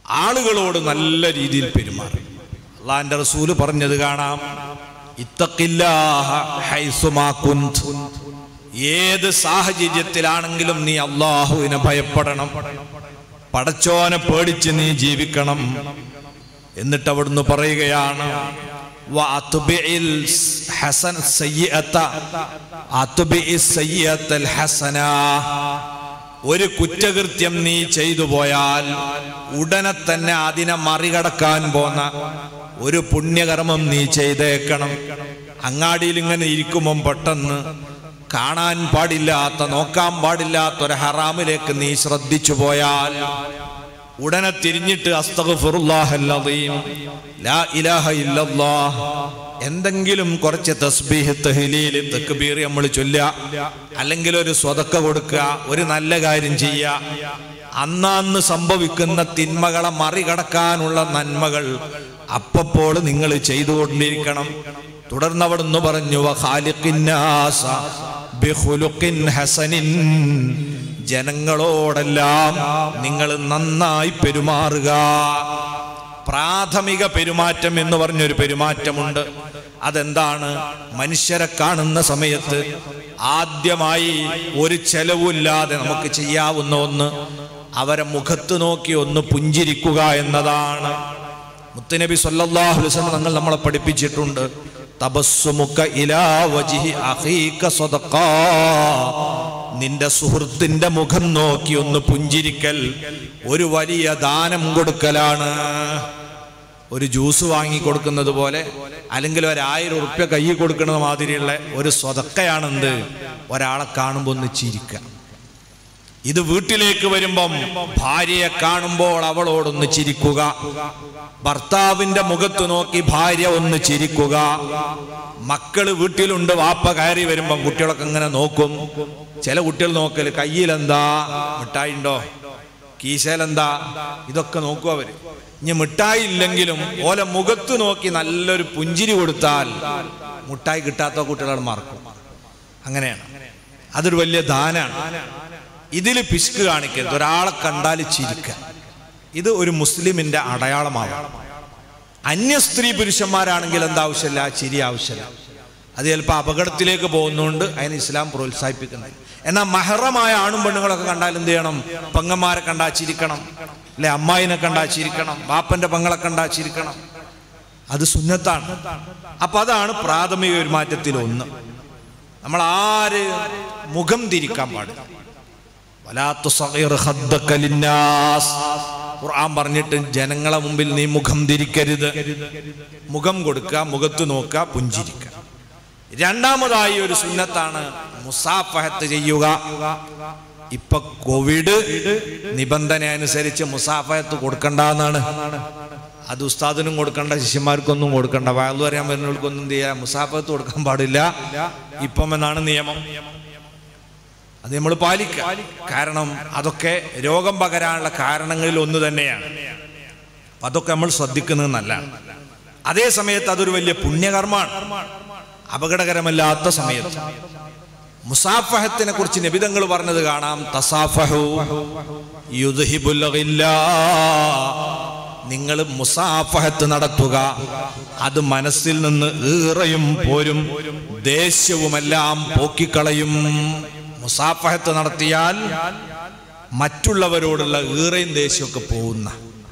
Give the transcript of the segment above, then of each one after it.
ആളുകളോട് നല്ല രീതിയിൽ പെരുമാറി അള്ളാന്റെ റസൂല് പറഞ്ഞത് കാണാം ഇത്തഖില്ലാഹ ഹൈസുമാ കുന്ത്. ഏത് സാഹചര്യത്തിലാണെങ്കിലും നീ അള്ളാഹുവിനെ ഭയപ്പെടണം പടച്ചോനെ പേടിച്ച് നീ ജീവിക്കണം എന്നിട്ട് അവിടുന്ന് പറയുകയാണ് വഅത്ബിഇൽ ഹസൻ സയ്യിഅത അത്ബിഇ സയ്യിഅത്തൽ ഹസന ഒരു കുറ്റകൃത്യം നീ ചെയ്തു പോയാൽ ഉടനെ തന്നെ അതിനെ മറികടക്കാൻ പോന്ന ഒരു പുണ്യകർമ്മം നീ ചെയ്തേക്കണം അങ്ങാടിയിൽ ഇങ്ങനെ ഇരിക്കുമ്പം പെട്ടെന്ന് കാണാൻ പാടില്ലാത്ത നോക്കാൻ പാടില്ലാത്ത ഒരു ഹറാമിലേക്ക് നീ ശ്രദ്ധിച്ചു പോയാൽ ഉടനെ തിരിഞ്ഞിട്ട് അസ്തഗ്ഫിറുല്ലാഹല്ലദീം ലാ ഇലാഹ ഇല്ലല്ലാഹ് എന്തെങ്കിലും കുറച്ച് തസ്ബീഹ് തഹ്ലീൽ തക്ബീർ നമ്മൾ ചൊല്ലുക അല്ലെങ്കിൽ ഒരു സ്വതക്ക കൊടുക്കുക ഒരു നല്ല കാര്യം ചെയ്യുക അന്നാന്ന് സംഭവിക്കുന്ന തിന്മകളെ മറികടക്കാനുള്ള നന്മകൾ അപ്പപ്പോൾ നിങ്ങൾ ചെയ്തുകൊണ്ടിരിക്കണം തുടർന്ന് അവിടുന്ന് പറഞ്ഞു വഖാലിഖിന്നാസ ബിഖുലുഖിൻ ഹസനിൻ ജനങ്ങളോടെല്ലാം നിങ്ങൾ നന്നായി പെരുമാറുക പ്രാഥമിക പെരുമാറ്റം എന്ന് പറഞ്ഞൊരു പെരുമാറ്റമുണ്ട് അതെന്താണ് മനുഷ്യരെ കാണുന്ന സമയത്ത് ആദ്യമായി ഒരു ചെലവില്ലാതെ നമുക്ക് ചെയ്യാവുന്ന ഒന്ന് അവരെ മുഖത്ത് നോക്കി ഒന്ന് പുഞ്ചിരിക്കുക എന്നതാണ് മുത്തുനബി സല്ലല്ലാഹു അലൈഹി വസല്ലം തങ്ങൾ നമ്മളെ പഠിപ്പിച്ചിട്ടുണ്ട് തബസ്സുമുക ഇലാ വജ്ഹി അഖീക സദഖാ നിന്റെ സുഹൃത്തിന്റെ മുഖം നോക്കി ഒന്ന് പുഞ്ചിരിക്കൽ ഒരു വലിയ ദാനം കൊടുക്കലാണ് ഒരു ജ്യൂസ് വാങ്ങി കൊടുക്കുന്നത് പോലെ അല്ലെങ്കിൽ ഒരായിരം ഉറുപ്യ കൈ കൊടുക്കുന്നത് മാതിരിയുള്ള ഒരു സ്വതക്കയാണെന്ത് ഒരാളെ കാണുമ്പോൾ ഒന്ന് ചിരിക്കുക ഇത് വീട്ടിലേക്ക് വരുമ്പം ഭാര്യയെ കാണുമ്പോൾ അവളോടൊന്ന് ചിരിക്കുക ഭർത്താവിന്റെ മുഖത്ത് നോക്കി ഭാര്യ ഒന്ന് ചിരിക്കുക മക്കള് വീട്ടിലുണ്ട് വാപ്പ കയറി വരുമ്പം കുട്ടികളൊക്കെ ഇങ്ങനെ നോക്കും ചില കുട്ടികൾ നോക്കല് കയ്യിലെന്താ മിഠായി ഉണ്ടോ കീശയിലെന്താ ഇതൊക്കെ നോക്കും അവര് ഇനി മിഠായി ഇല്ലെങ്കിലും ഓല മുഖത്ത് നോക്കി നല്ലൊരു പുഞ്ചിരി കൊടുത്താൽ മുട്ടായി കിട്ടാത്ത കുട്ടികളാണ് മറക്കും അങ്ങനെയാണ് അതൊരു വലിയ ദാനാണ് ഇതിൽ പിശുക്ക് കാണിക്കരുത് ഒരാളെ കണ്ടാൽ ചിരിക്കുക ഇത് ഒരു മുസ്ലിമിന്റെ അടയാളമാവാം അന്യ സ്ത്രീ പുരുഷന്മാരാണെങ്കിൽ എന്താ ആവശ്യമില്ല ചിരി ആവശ്യമില്ല അത് ചിലപ്പോൾ അപകടത്തിലേക്ക് പോകുന്നതുകൊണ്ട് അതിന് ഇസ്ലാം പ്രോത്സാഹിപ്പിക്കുന്നത് എന്നാൽ മഹറമായ ആണും പെണ്ണുങ്ങളൊക്കെ കണ്ടാൽ എന്ത് ചെയ്യണം പെങ്ങന്മാരെ കണ്ടാ ചിരിക്കണം അല്ലെ അമ്മായിനെ കണ്ടാ ചിരിക്കണം ബാപ്പന്റെ പെങ്ങളെ കണ്ടാ ചിരിക്കണം അത് സുന്നത്താണ് അപ്പൊ അതാണ് പ്രാഥമിക പെരുമാറ്റത്തിൽ ഒന്ന് നമ്മൾ ആര് മുഖം തിരിക്കാൻ പാടില്ല വലാ തുസഗിർ ഖദ്ദക ലിന്നാസ്. ഖുർആൻ പറഞ്ഞിട്ട് ജനങ്ങളെ മുമ്പിൽ നീ മുഖം തിരിക്കരുത് മുഖം കൊടുക്കുക മുഖത്ത് നോക്കുക പുഞ്ചിരിക്കുക രണ്ടാമതായി ഒരു സുന്നത്താണ് മുസാഫഹത്ത് ചെയ്യുക ഇപ്പൊ കോവിഡ് നിബന്ധന അനുസരിച്ച് മുസാഫഹത്ത് കൊടുക്കണ്ടെന്നാണ് അത് ഉസ്താദിനും കൊടുക്കണ്ട ശിഷ്യന്മാർക്കൊന്നും കൊടുക്കണ്ട വയലു പറയാൻ വരുന്നവർക്കൊന്നും എന്ത് ചെയ്യാം മുസാഫത്ത് കൊടുക്കാൻ പാടില്ല ഇപ്പം എന്നാണ് നിയമം അത് നമ്മൾ പാലിക്കുക കാരണം അതൊക്കെ രോഗം പകരാനുള്ള കാരണങ്ങളിൽ ഒന്ന് തന്നെയാണ് അപ്പൊ അതൊക്കെ നമ്മൾ ശ്രദ്ധിക്കുന്നത് നല്ലതാണ് അതേ സമയത്ത് അതൊരു വലിയ പുണ്യകർമ്മമാണ് അപകടകരമല്ലാത്ത സമയത്ത് മുസാഫഹത്തിനെ കുറിച്ച് നിബിതങ്ങൾ പറഞ്ഞത് കാണാം തസാഫഹു യുദ്ഹിബുൽ ഖില്ലാ. നിങ്ങൾ മുസാഫഹത്ത് നടത്തുക അത് മനസ്സിൽ നിന്ന് ഈറയും പോരും ദേഷ്യവുമെല്ലാം പോക്കിക്കളയും മുസാഫഹത്ത് നടത്തിയാൽ മറ്റുള്ളവരോടുള്ള ഈറയും ദേഷ്യമൊക്കെ പോകുന്ന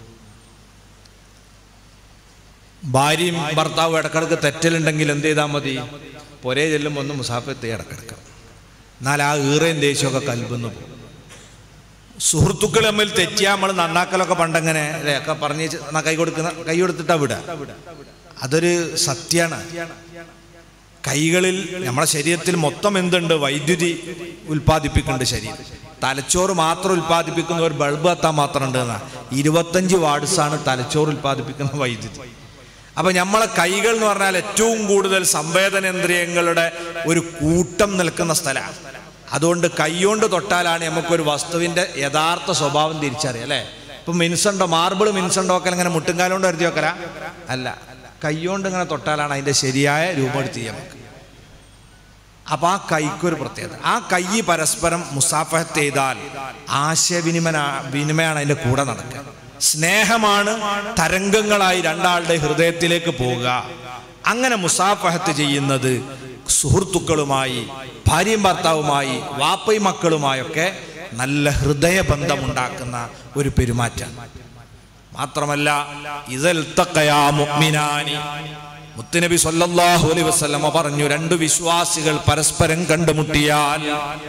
ഭാര്യയും ഭർത്താവും ഇടക്കിടക്ക് തെറ്റലുണ്ടെങ്കിൽ എന്ത് ചെയ്താൽ മതി പൊരേ ചെല്ലുമ്പോൾ ഒന്ന് മുസാഫത്ത് ഇടക്കിടക്ക് എന്നാൽ ആ ഈറയും ദേഷ്യമൊക്കെ കൽബുന്നു പോകും സുഹൃത്തുക്കൾ തമ്മിൽ തെറ്റിയാൽ നമ്മൾ നന്നാക്കലൊക്കെ പണ്ടങ്ങനെ അല്ലേ ഒക്കെ പറഞ്ഞ് എന്നാ കൈ കൊടുക്കുന്ന കൈ കൊടുത്തിട്ടാ വിടുക അതൊരു സത്യമാണ് കൈകളിൽ നമ്മുടെ ശരീരത്തിൽ മൊത്തം എന്തുണ്ട് വൈദ്യുതി ഉൽപ്പാദിപ്പിക്കുന്നുണ്ട് ശരീരം തലച്ചോറ് മാത്രം ഉൽപ്പാദിപ്പിക്കുന്ന ഒരു ബൾബ് എത്താൻ മാത്രം ഉണ്ട് എന്നാ ഇരുപത്തഞ്ച് വാട്സാണ് തലച്ചോറ് ഉൽപ്പാദിപ്പിക്കുന്ന വൈദ്യുതി അപ്പൊ നമ്മളെ കൈകൾ എന്ന് പറഞ്ഞാൽ ഏറ്റവും കൂടുതൽ സംവേദനേന്ദ്രിയങ്ങളുടെ ഒരു കൂട്ടം നിൽക്കുന്ന സ്ഥലമാണ് അതുകൊണ്ട് കൈകൊണ്ട് തൊട്ടാലാണ് നമുക്കൊരു വസ്തുവിന്റെ യഥാർത്ഥ സ്വഭാവം തിരിച്ചറിയാം അല്ലേ ഇപ്പൊ മിനുസുണ്ടോ മാർബിൾ മിനുസുണ്ടോ ഒക്കെ ഇങ്ങനെ മുട്ടുംകാലം കൊണ്ട് വരുത്തി വെക്കല അല്ല കൈകൊണ്ട് ഇങ്ങനെ തൊട്ടാലാണ് അതിന്റെ ശരിയായ രൂപം എടുത്ത് ചെയ്യാൻ നമുക്ക് അപ്പൊ ആ കൈക്കൊരു പ്രത്യേകത ആ കൈ പരസ്പരം മുസാഫഹത്ത് ചെയ്താൽ ആശയവിനിമയ വിനിമയമാണ് അതിന്റെ കൂടെ നടക്കുക സ്നേഹമാണ് തരംഗങ്ങളായി രണ്ടാളുടെ ഹൃദയത്തിലേക്ക് പോവുക അങ്ങനെ മുസാഫഹത്ത് ചെയ്യുന്നത് സുഹൃത്തുക്കളുമായി ഭാര്യയും ഭർത്താവുമായി വാപ്പയും മക്കളുമായൊക്കെ നല്ല ഹൃദയബന്ധമുണ്ടാക്കുന്ന ഒരു പെരുമാറ്റം മാത്രമല്ല ഇതൽ തക്കയാ മുഅ്മിനാനി മുത്തുനബി സല്ലല്ലാഹു അലൈഹി വസല്ലമ പറഞ്ഞു രണ്ട് വിശ്വാസികൾ പരസ്പരം കണ്ടുമുട്ടിയാൽ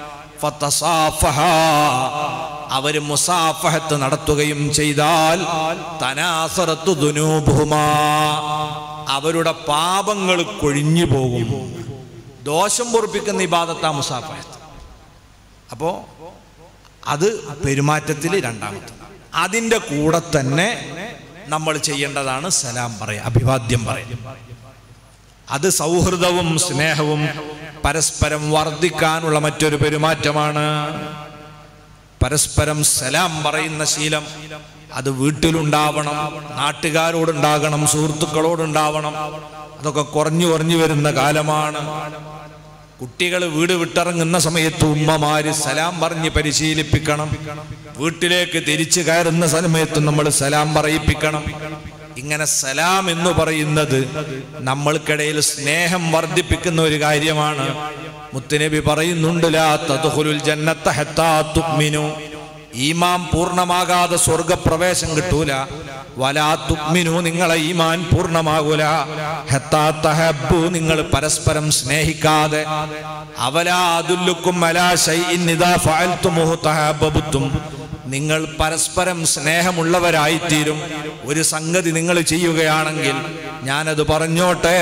ഫതസാഫഹാ അവർ മുസാഫഹത്ത് നടത്തുകയും ചെയ്താൽ തനാസറത്തു ദുനൂബുഹുമാ അവരുടെ പാപങ്ങൾ കൊഴിഞ്ഞു പോകും ദോഷം പൊറുപ്പിക്കുന്ന ഇബാദത്താ മുസാഫഹത്ത് അപ്പോ അത് പെരുമാറ്റത്തിൽ രണ്ടാമത്തെ അതിൻ്റെ കൂടെ തന്നെ നമ്മൾ ചെയ്യേണ്ടതാണ് സലാം പറയുക അഭിവാദ്യം പറയുക അത് സൗഹൃദവും സ്നേഹവും പരസ്പരം വർദ്ധിക്കാനുള്ള മറ്റൊരു പെരുമാറ്റമാണ് പരസ്പരം സലാം പറയുന്ന ശീലം അത് വീട്ടിലുണ്ടാവണം നാട്ടുകാരോടുണ്ടാകണം സുഹൃത്തുക്കളോടുണ്ടാവണം അതൊക്കെ കുറഞ്ഞു കുറഞ്ഞു വരുന്ന കാലമാണ് കുട്ടികൾ വീട് വിട്ടിറങ്ങുന്ന സമയത്ത് ഉമ്മമാര് സലാം പറഞ്ഞ് പരിശീലിപ്പിക്കണം വീട്ടിലേക്ക് തിരിച്ചു കയറുന്ന സമയത്ത് നമ്മൾ സലാം പറയിപ്പിക്കണം ഇങ്ങനെ സലാം എന്ന് പറയുന്നത് നമ്മൾക്കിടയിൽ സ്നേഹം വർദ്ധിപ്പിക്കുന്ന ഒരു കാര്യമാണ് മുത്തുനബി പറയുന്നുണ്ട് ലാ തദ്ഖുലുൽ ജന്നത്ത ഹത്താ തുഅ്മിനു ഈമാൻ പൂർണ്ണമാകാതെ സ്വർഗപ്രവേശം കിട്ടൂല വലാ തുഅ്മിനു നിങ്ങളെ ഈമാൻ പൂർണ്ണമാകൂല ഹത്താ തഹബ്ബു നിങ്ങൾ പരസ്പരം സ്നേഹിക്കാതെ അവലാ അതുല്ലുക്കും അലാ ശൈഇൻ ഇദാ ഫഅൽതുമുഹു തഹബ്ബതും നിങ്ങൾ പരസ്പരം സ്നേഹമുള്ളവരായിത്തീരും ഒരു സംഗതി നിങ്ങൾ ചെയ്യുകയാണെങ്കിൽ ഞാനത് പറഞ്ഞോട്ടെ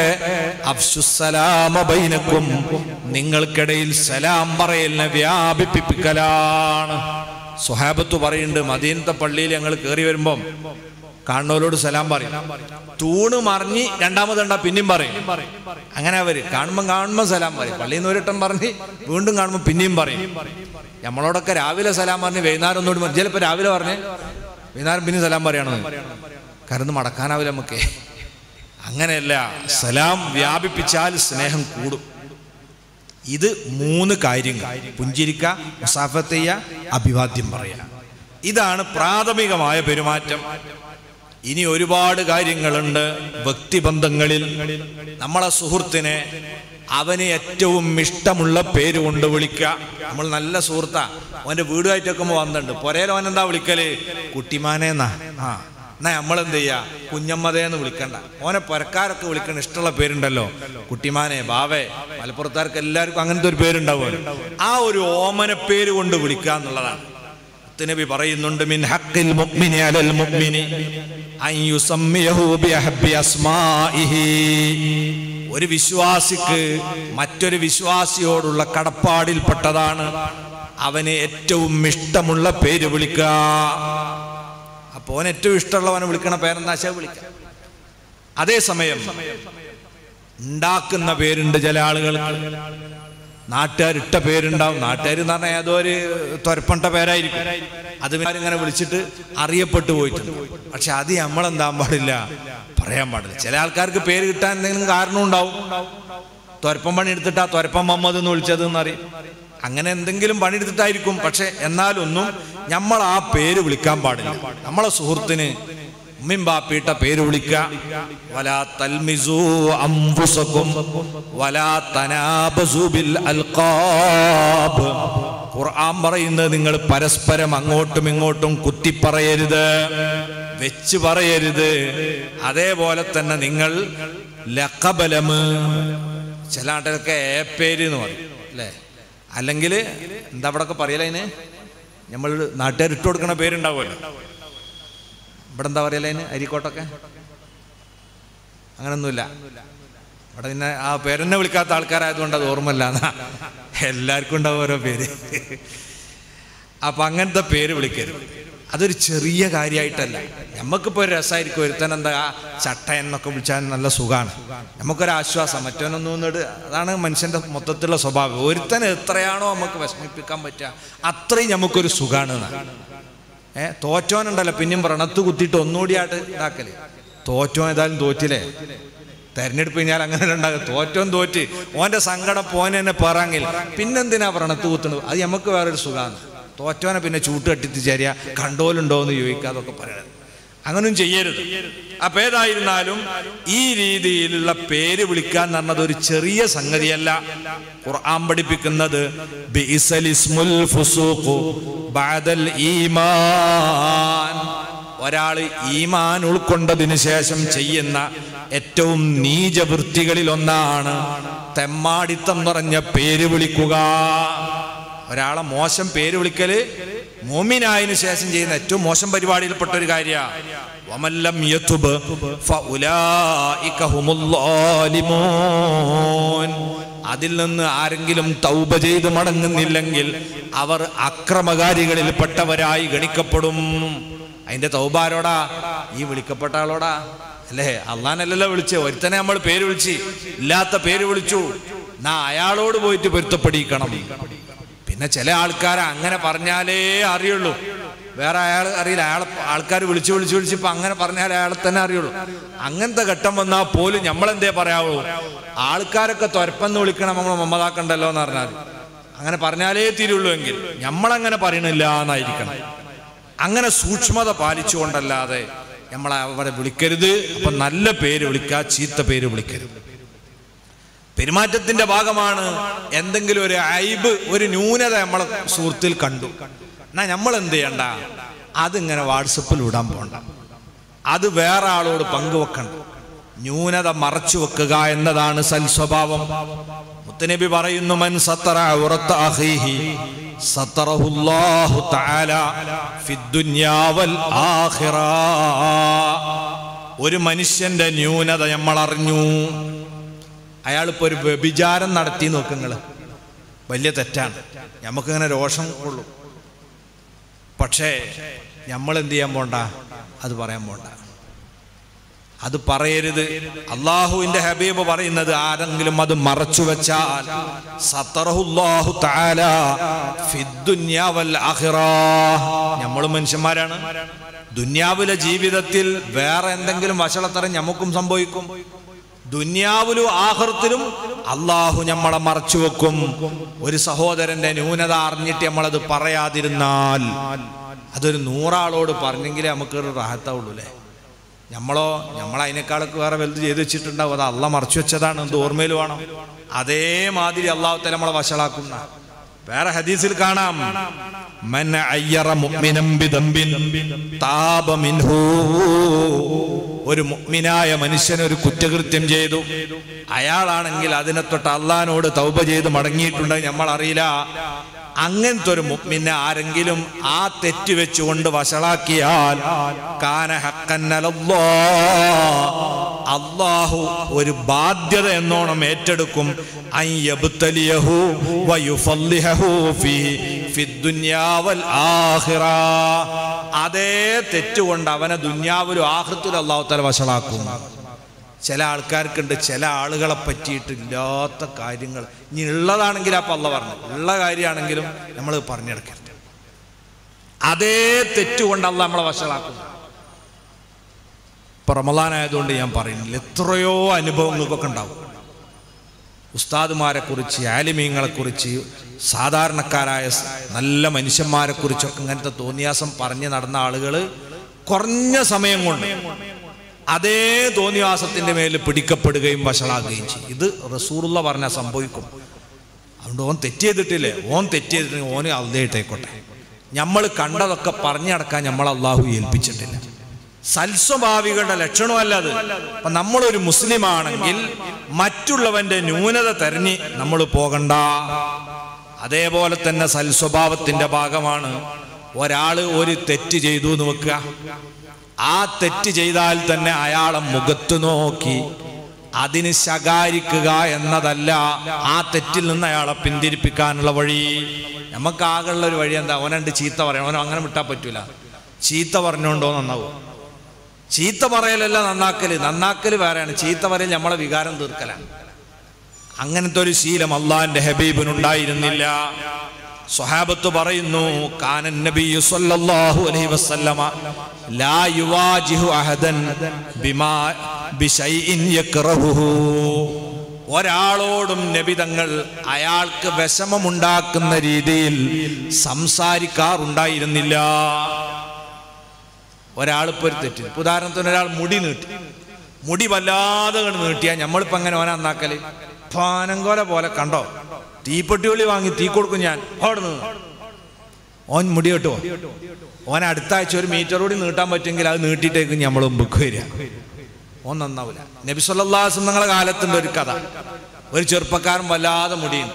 അഫ്സുസലാമ ബൈനക്കും നിങ്ങൾക്കിടയിൽ സലാം പറയലിനെ വ്യാപിപ്പിക്കലാണ് സുഹാബത്ത് പറയുന്നുണ്ട് മദീനത്തെ പള്ളിയിൽ ഞങ്ങൾ കയറി വരുമ്പം കാണുന്നവരോട് സലാം പറയും തൂണ് മറിഞ്ഞ് രണ്ടാമതുണ്ടാ പിന്നെയും പറയും അങ്ങനെ അവര് കാണുമ്പോൾ കാണുമ്പോൾ സലാം പറയും പള്ളിയിൽ നിന്ന് ഒരിട്ടം പറഞ്ഞ് വീണ്ടും കാണുമ്പോൾ പിന്നെയും പറയും നമ്മളോടൊക്കെ രാവിലെ സലാം പറഞ്ഞ് വൈകുന്നേരം ഒന്നുകൂടി മതി ചിലപ്പോൾ രാവിലെ പറഞ്ഞ് വൈകുന്നേരം പിന്നെ സലാം പറയണോ കാരണം മടക്കാനാവില്ല നമുക്ക് അങ്ങനെയല്ല സലാം വ്യാപിപ്പിച്ചാൽ സ്നേഹം കൂടും ഇത് മൂന്ന് കാര്യങ്ങൾ പുഞ്ചിരിക്ക മുസാഫത്ത് ചെയ്യുക അഭിവാദ്യം പറയുക ഇതാണ് പ്രാഥമികമായ പെരുമാറ്റം ഇനി ഒരുപാട് കാര്യങ്ങളുണ്ട് വ്യക്തിബന്ധങ്ങളിൽ നമ്മളെ സുഹൃത്തിനെ അവന് ഏറ്റവും ഇഷ്ടമുള്ള പേര് കൊണ്ട് വിളിക്കുക നമ്മൾ നല്ല സുഹൃത്താ അവന്റെ വീടുമായിട്ടൊക്കെ വന്നിട്ടുണ്ട് പൊരയിൽ അവൻ എന്താ വിളിക്കല് കുട്ടിമാനേന്നാ ആ എന്നാ നമ്മളെന്ത് ചെയ്യാ കുഞ്ഞമ്മതേന്ന് വിളിക്കണ്ട ഓനെ പൊരക്കാരൊക്കെ വിളിക്കണ ഇഷ്ടമുള്ള പേരുണ്ടല്ലോ കുട്ടിമാനെ ബാവേ മലപ്പുറത്താർക്ക് എല്ലാവർക്കും അങ്ങനത്തെ ഒരു പേരുണ്ടാവുമല്ലോ ആ ഒരു ഓമന പേര് കൊണ്ട് വിളിക്കുക എന്നുള്ളതാണ് നബി പറയുന്നുണ്ട് മിൻ ഹഖിൽ മുഅ്മിനി അലൽ മുഅ്മിനി അൻ യുസമ്മിയഹു ബിഅഹബ്ബി അസ്മാഇഹി ഒരു വിശ്വാസിക്ക് മറ്റൊരു വിശ്വാസിയോടുള്ള കടപ്പാടിൽപ്പെട്ടതാണ് അവന് ഏറ്റവും ഇഷ്ടമുള്ള പേര് വിളിക്കുക അപ്പോൾ അവൻ ഏറ്റവും ഇഷ്ടമുള്ളവനെ വിളിക്കണ പേരെന്താ വെച്ചാൽ വിളിക്കാം അതേസമയം ഉണ്ടാക്കുന്ന പേരുണ്ട് ചില ആളുകൾക്ക് നാട്ടുകാരിട്ട പേരുണ്ടാവും നാട്ടുകാർ എന്ന് പറഞ്ഞാൽ ഏതോ ഒരു തൊരപ്പണ്ട പേരായിരിക്കും അത് ഇങ്ങനെ വിളിച്ചിട്ട് അറിയപ്പെട്ടു പോയിട്ടുണ്ട് പക്ഷെ അത് നമ്മളെന്താൻ പാടില്ല പറയാൻ പാടില്ല ചില ആൾക്കാർക്ക് പേര് കിട്ടാൻ എന്തെങ്കിലും കാരണം ഉണ്ടാവും തൊരപ്പം പണി എടുത്തിട്ട് ആ തൊരപ്പം മമ്മദ് എന്ന് വിളിച്ചത് എന്നറിയും അങ്ങനെ എന്തെങ്കിലും പണിയെടുത്തിട്ടായിരിക്കും പക്ഷെ എന്നാലൊന്നും നമ്മൾ ആ പേര് വിളിക്കാൻ പാടില്ല നമ്മളെ സുഹൃത്തിന് ഉമ്മിൻ ബാപ്പിയിട്ട പേര് വിളിക്കുക വലാ തൽമിസു അംഫുസകും വലാ തനാബസു ബിൽ അൽഖാബ് ഖുർആൻ പറയുന്നത് നിങ്ങൾ പരസ്പരം അങ്ങോട്ടും ഇങ്ങോട്ടും കുത്തിപ്പറയരുത് വെച്ച് പറയരുത് അതേപോലെ തന്നെ നിങ്ങൾ ലക്കബലമ് ചില നാട്ടിലൊക്കെ ഏ പേര് എന്ന് പറയും അല്ലേ അല്ലെങ്കിൽ എന്താ അവിടെ ഒക്കെ പറയല അതിന് നമ്മൾ നാട്ടുകാർ ഇട്ട് കൊടുക്കണ പേരുണ്ടാവുമല്ലോ ഇവിടെ എന്താ പറയല അതിന് അരിക്കോട്ടൊക്കെ അങ്ങനൊന്നുമില്ല ഇവിടെ പിന്നെ ആ പേരെന്നെ വിളിക്കാത്ത ആൾക്കാരായതുകൊണ്ട് അത് ഓർമ്മല്ല എല്ലാവർക്കും ഉണ്ടാവും ഓരോ പേര് അപ്പൊ അങ്ങനത്തെ പേര് വിളിക്കരുത് അതൊരു ചെറിയ കാര്യമായിട്ടല്ല നമുക്കിപ്പോൾ ഒരു രസമായിരിക്കും ഒരുത്തൻ എന്താ ആ ചട്ട എന്നൊക്കെ വിളിച്ചാൽ നല്ല സുഖമാണ് നമുക്കൊരു ആശ്വാസം മറ്റവനൊന്നും ഒന്നിട്ട് അതാണ് മനുഷ്യന്റെ മൊത്തത്തിലുള്ള സ്വഭാവം ഒരുത്തൻ എത്രയാണോ നമുക്ക് വിഷമിപ്പിക്കാൻ പറ്റുക അത്രയും നമുക്കൊരു സുഖമാണ് ഏ തോറ്റോനുണ്ടല്ലോ പിന്നെയും വ്രണത്ത് കുത്തിയിട്ട് ഒന്നുകൂടിയായിട്ട് ഇതാക്കല് തോറ്റോ ഏതായാലും തോറ്റില്ലേ തെരഞ്ഞെടുപ്പ് കഴിഞ്ഞാൽ അങ്ങനെ ഉണ്ടാകും തോറ്റോൻ തോറ്റ് ഓന്റെ സങ്കടം പോനെ തന്നെ പറങ്ങി പിന്നെന്തിനാ വ്രണത്ത് കുത്തുന്നത് അത് നമുക്ക് വേറൊരു സുഖമാണ് തോറ്റോനെ പിന്നെ ചൂട്ട് കെട്ടിച്ച് ചേരിയ കണ്ടോലുണ്ടോ എന്ന് ചോദിക്കുക അതൊക്കെ പറയണത് അങ്ങനും ചെയ്യരുത് അപ്പൊ ഏതായിരുന്നാലും ഈ രീതിയിലുള്ള പേര് വിളിക്കാൻ എന്ന് പറഞ്ഞത് ഒരു ചെറിയ സംഗതിയല്ല ഖുർആൻ പഠിപ്പിക്കുന്നത് ബിഇസൽ ഇസ്മുൽ ഫുസൂഖു ബഅദൽ ഈമാൻ ഒരാള് ഈമാൻ ഉൾക്കൊണ്ടതിന് ശേഷം ചെയ്യുന്ന ഏറ്റവും നീചവൃത്തികളിൽ ഒന്നാണ് തെമ്മാടിത്തം നിറഞ്ഞ പേര് വിളിക്കുക ഒരാളെ മോശം പേര് വിളിക്കല് മോമിനായതിനു ശേഷം ചെയ്യുന്ന ഏറ്റവും മോശം പരിപാടിയിൽപ്പെട്ട ഒരു കാര്യമാണ് അതിൽ നിന്ന് ആരെങ്കിലും തൗബ ചെയ്ത് മടങ്ങുന്നില്ലെങ്കിൽ അവർ അക്രമകാരികളിൽപ്പെട്ടവരായി ഗണിക്കപ്പെടും അതിന്റെ തൗബാരോടാ ഈ വിളിക്കപ്പെട്ട ആളോടാ അല്ലേ അള്ളാനല്ലല്ലോ വിളിച്ച് ഒരുത്തനെ നമ്മൾ പേര് വിളിച്ച് ഇല്ലാത്ത പേര് വിളിച്ചു നാ അയാളോട് പോയിട്ട് പൊരുത്തപ്പെടിക്കണം പിന്നെ ചില ആൾക്കാർ അങ്ങനെ പറഞ്ഞാലേ അറിയുള്ളൂ വേറെ അയാൾ അറിയില്ല അയാൾ ആൾക്കാർ വിളിച്ച് വിളിച്ച് വിളിച്ച് ഇപ്പൊ അങ്ങനെ പറഞ്ഞാലേ അയാളെ തന്നെ അറിയുള്ളൂ അങ്ങനത്തെ ഘട്ടം വന്നാൽ പോലും നമ്മളെന്തേ പറയാവൂ ആൾക്കാരൊക്കെ തുരപ്പെന്ന് വിളിക്കണം നമ്മൾ മമ്മതാക്കണ്ടല്ലോ എന്ന് പറഞ്ഞാൽ അങ്ങനെ പറഞ്ഞാലേ തീരുള്ളൂ എങ്കിൽ നമ്മളങ്ങനെ പറയണില്ല എന്നായിരിക്കണം അങ്ങനെ സൂക്ഷ്മത പാലിച്ചുകൊണ്ടല്ലാതെ നമ്മളെ അവരെ വിളിക്കരുത് അപ്പൊ നല്ല പേര് വിളിക്കുക ചീത്ത പേര് വിളിക്കരുത് പെരുമാറ്റത്തിന്റെ ഭാഗമാണ് എന്തെങ്കിലും ഒരു ഐബ് ഒരു ന്യൂനത നമ്മളെ സുഹൃത്തിൽ കണ്ടു എന്നാ നമ്മൾ എന്ത് ചെയ്യണ്ട അതിങ്ങനെ വാട്സപ്പിൽ വിടാൻ പോണ്ട അത് വേറെ ആളോട് പങ്കുവെക്കണം ന്യൂനത മറച്ചു വെക്കുക എന്നതാണ് സൽസ്വഭാവം മുത്തനബി പറയുന്നു മൻ സത്തറ ഉറത്ത അഖീഹി സത്തറഹുല്ലാഹു തആല ഫിദ്ദുന്യാ വൽ ആഖിറ ഒരു മനുഷ്യന്റെ ന്യൂനത നമ്മൾ അറിഞ്ഞു അയാളിപ്പോ ഒരു വ്യഭിചാരം നടത്തി നോക്കുങ്ങള് വലിയ തെറ്റാണ് നമുക്കിങ്ങനെ രോഷം കൊള്ളും പക്ഷേ നമ്മൾ എന്ത് ചെയ്യാൻ പോണ്ട അത് പറയാൻ പോണ്ട അത് പറയരുത് അള്ളാഹുവിന്റെ ഹബീബ് പറയുന്നത് ആരെങ്കിലും അത് മറച്ചു വെച്ചാൽ സത്തറഹുല്ലാഹു തആല ഫിദ്ദുന്യാ വൽ ആഖിറ നമ്മൾ മനുഷ്യന്മാരാണ് ദുന്യാവിലെ ജീവിതത്തിൽ വേറെ എന്തെങ്കിലും വഷളത്തരം നമുക്കും സംഭവിക്കും ദുന്യാവിലും ആഹൃത്തിലും അള്ളാഹു നമ്മളെ മറച്ചു വെക്കും ഒരു സഹോദരന്റെ ന്യൂനത അറിഞ്ഞിട്ട് നമ്മളത് പറയാതിരുന്നാൽ അതൊരു നൂറാളോട് പറഞ്ഞെങ്കിലേ നമുക്കൊരു റാഹത്താവുള്ളൂ അല്ലേ നമ്മളോ നമ്മൾ അതിനേക്കാളൊക്കെ വേറെ വലുത് ചെയ്ത് വെച്ചിട്ടുണ്ടാവും അത് അള്ള മറച്ചു വെച്ചതാണ് എന്ത് ഓർമ്മയിൽ വേണം അതേമാതിരി അള്ളാഹുത്തെ നമ്മളെ വഷളാക്കുന്ന വേറെ ഹദീസിൽ കാണാം മൻ അയ്യറ മുഅ്മിനം ബിദംബിൻ താബ മിൻഹു ഒരു മുഅ്മിനായ മനുഷ്യൻ ഒരു കുറ്റകൃത്യം ചെയ്തു അയാളാണെങ്കിൽ അതിനെ തൊട്ട് അള്ളഹാനോട് തൗബ ചെയ്ത് മടങ്ങിയിട്ടുണ്ടെങ്കിൽ നമ്മൾ അറിയില്ല അങ്ങനത്തെ ഒരു മുഅ്മിനെ ആരെങ്കിലും ആ തെറ്റ് വെച്ചുകൊണ്ട് വഷളാക്കിയാൽ കാന ഹക്കന്നലല്ലാ അള്ളാഹു ഒരു ബാധ്യത എന്നോണം ഏറ്റെടുക്കും അൻ യബ്തലിയഹു വയുഫല്ലിഹു ഫീ ഫിദ്ദുന്യാ വൽ ആഖിറ അതേ തെറ്റുകൊണ്ട് അവനെ ദുന്യാവിലും ആഹൃത്തിലും അള്ളാഹു തല വഷളാക്കും ചില ആൾക്കാർക്കുണ്ട് ചില ആളുകളെ പറ്റിയിട്ട് ഇല്ലാത്ത കാര്യങ്ങൾ ഇനി ഉള്ളതാണെങ്കിൽ അപ്പം അല്ല പറഞ്ഞു ഉള്ള കാര്യമാണെങ്കിലും നമ്മൾ പറഞ്ഞെടുക്കരുത് അതേ തെറ്റുകൊണ്ട് അല്ല നമ്മളെ വഷളാക്കും ഇപ്പൊ റമദാനായതുകൊണ്ട് ഞാൻ പറയുന്നില്ല എത്രയോ അനുഭവങ്ങൾക്കൊക്കെ ഉണ്ടാവും ഉസ്താദുമാരെ കുറിച്ച് ആലിമീങ്ങളെ കുറിച്ച് സാധാരണക്കാരായ സ് നല്ല മനുഷ്യന്മാരെ കുറിച്ചൊക്കെ ഇങ്ങനത്തെ തോന്നിയാസം പറഞ്ഞ് നടന്ന ആളുകൾ കുറഞ്ഞ സമയം കൊണ്ട് അതേ തോന്നിയാസത്തിന്റെ മേൽ പിടിക്കപ്പെടുകയും വഷളാകുകയും ചെയ്യും ഇത് റസൂറുള്ള പറഞ്ഞാൽ സംഭവിക്കും അതുകൊണ്ട് ഓൻ തെറ്റ് ചെയ്തിട്ടില്ലേ ഓൻ തെറ്റ് ചെയ്തിട്ടുണ്ടെങ്കിൽ ഓന് അള്ളേട്ടേക്കോട്ടെ നമ്മൾ കണ്ടതൊക്കെ പറഞ്ഞു നടക്കാൻ നമ്മൾ അള്ളാഹു ഏൽപ്പിച്ചിട്ടില്ല സൽസ്വഭാവികളുടെ ലക്ഷണമല്ല അത് അപ്പൊ നമ്മളൊരു മുസ്ലിം ആണെങ്കിൽ മറ്റുള്ളവന്റെ ന്യൂനത തെരഞ്ഞ് നമ്മൾ പോകണ്ട അതേപോലെ തന്നെ സൽസ്വഭാവത്തിന്റെ ഭാഗമാണ് ഒരാള് ഒരു തെറ്റ് ചെയ്തു എന്ന് വെക്കുക ആ തെറ്റ് ചെയ്താൽ തന്നെ അയാളെ മുഖത്ത് നോക്കി അതിന് ശകാരിക്കുക എന്നതല്ല ആ തെറ്റിൽ നിന്ന് അയാളെ പിന്തിരിപ്പിക്കാനുള്ള വഴി നമുക്ക് ആകെയുള്ള ഒരു വഴി എന്താ അവനുണ്ട് ചീത്ത പറയണം അവനും അങ്ങനെ വിട്ടാൻ പറ്റൂല ചീത്ത പറഞ്ഞോണ്ടോ നന്നാവും ചീത്ത പറയലല്ല നന്നാക്കല് നന്നാക്കല് വേറെയാണ് ചീത്ത പറയൽ നമ്മളെ വികാരം തീർക്കലാണ് അങ്ങനത്തെ ഒരു ശീലം അള്ളാന്റെ ഹബീബിനുണ്ടായിരുന്നില്ല സ്വഹാബത്ത് പറയുന്നു കാനൻ നബിയു സല്ലല്ലാഹു അലൈഹി വസല്ലമ ലാ യുവാജിഹു അഹദൻ ബിമാ ബിശൈഇൻ യക്റഹുഹു ഒരാളോടും നബിതങ്ങൾ അയാൾക്ക് വിഷമമുണ്ടാക്കുന്ന രീതിയിൽ സംസാരിക്കാറുണ്ടായിരുന്നില്ല ഒരാളിപ്പോൾ ഒരു തെറ്റ് ഇപ്പൊ ഉദാഹരണത്തിന് ഒരാൾ മുടി നീട്ടി മുടി വല്ലാതെ കണ്ട് നീട്ടിയാൽ നമ്മളിപ്പോൾ അങ്ങനെ ഓനെ നന്നാക്കല് പാനങ്കോല പോലെ കണ്ടോ തീപ്പെട്ടിയുള്ളി വാങ്ങി തീ കൊടുക്കും ഞാൻ അവിടെ നിന്ന് ഓൻ മുടി കെട്ടുമോ ഓൻ അടുത്ത ആഴ്ച ഒരു മീറ്റർ കൂടി നീട്ടാൻ പറ്റുമെങ്കിൽ അത് നീട്ടിയിട്ടേക്കും നമ്മൾ മുമ്പ് വരിക ഓൻ നന്നാവില്ല നബി സല്ലാസ് നിങ്ങളെ കാലത്തുണ്ട് ഒരു കഥ ഒരു ചെറുപ്പക്കാരൻ വല്ലാതെ മുടിയുണ്ട്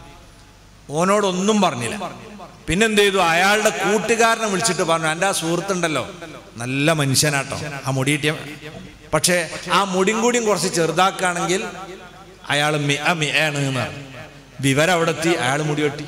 ഓനോടൊന്നും പറഞ്ഞില്ല പിന്നെന്ത് ചെയ്തു അയാളുടെ കൂട്ടുകാരനെ വിളിച്ചിട്ട് പറഞ്ഞു എൻ്റെ ആ സുഹൃത്തുണ്ടല്ലോ നല്ല മനുഷ്യനാട്ടോ ആ മുടിയിട്ടിയ പക്ഷേ ആ മുടിയും കൂടിയും കുറച്ച് ചെറുതാക്കുകയാണെങ്കിൽ അയാൾ മിയ മിയാണ് എന്ന് പറഞ്ഞു വിവരം അവിടെ എത്തി അയാൾ മുടി വെട്ടി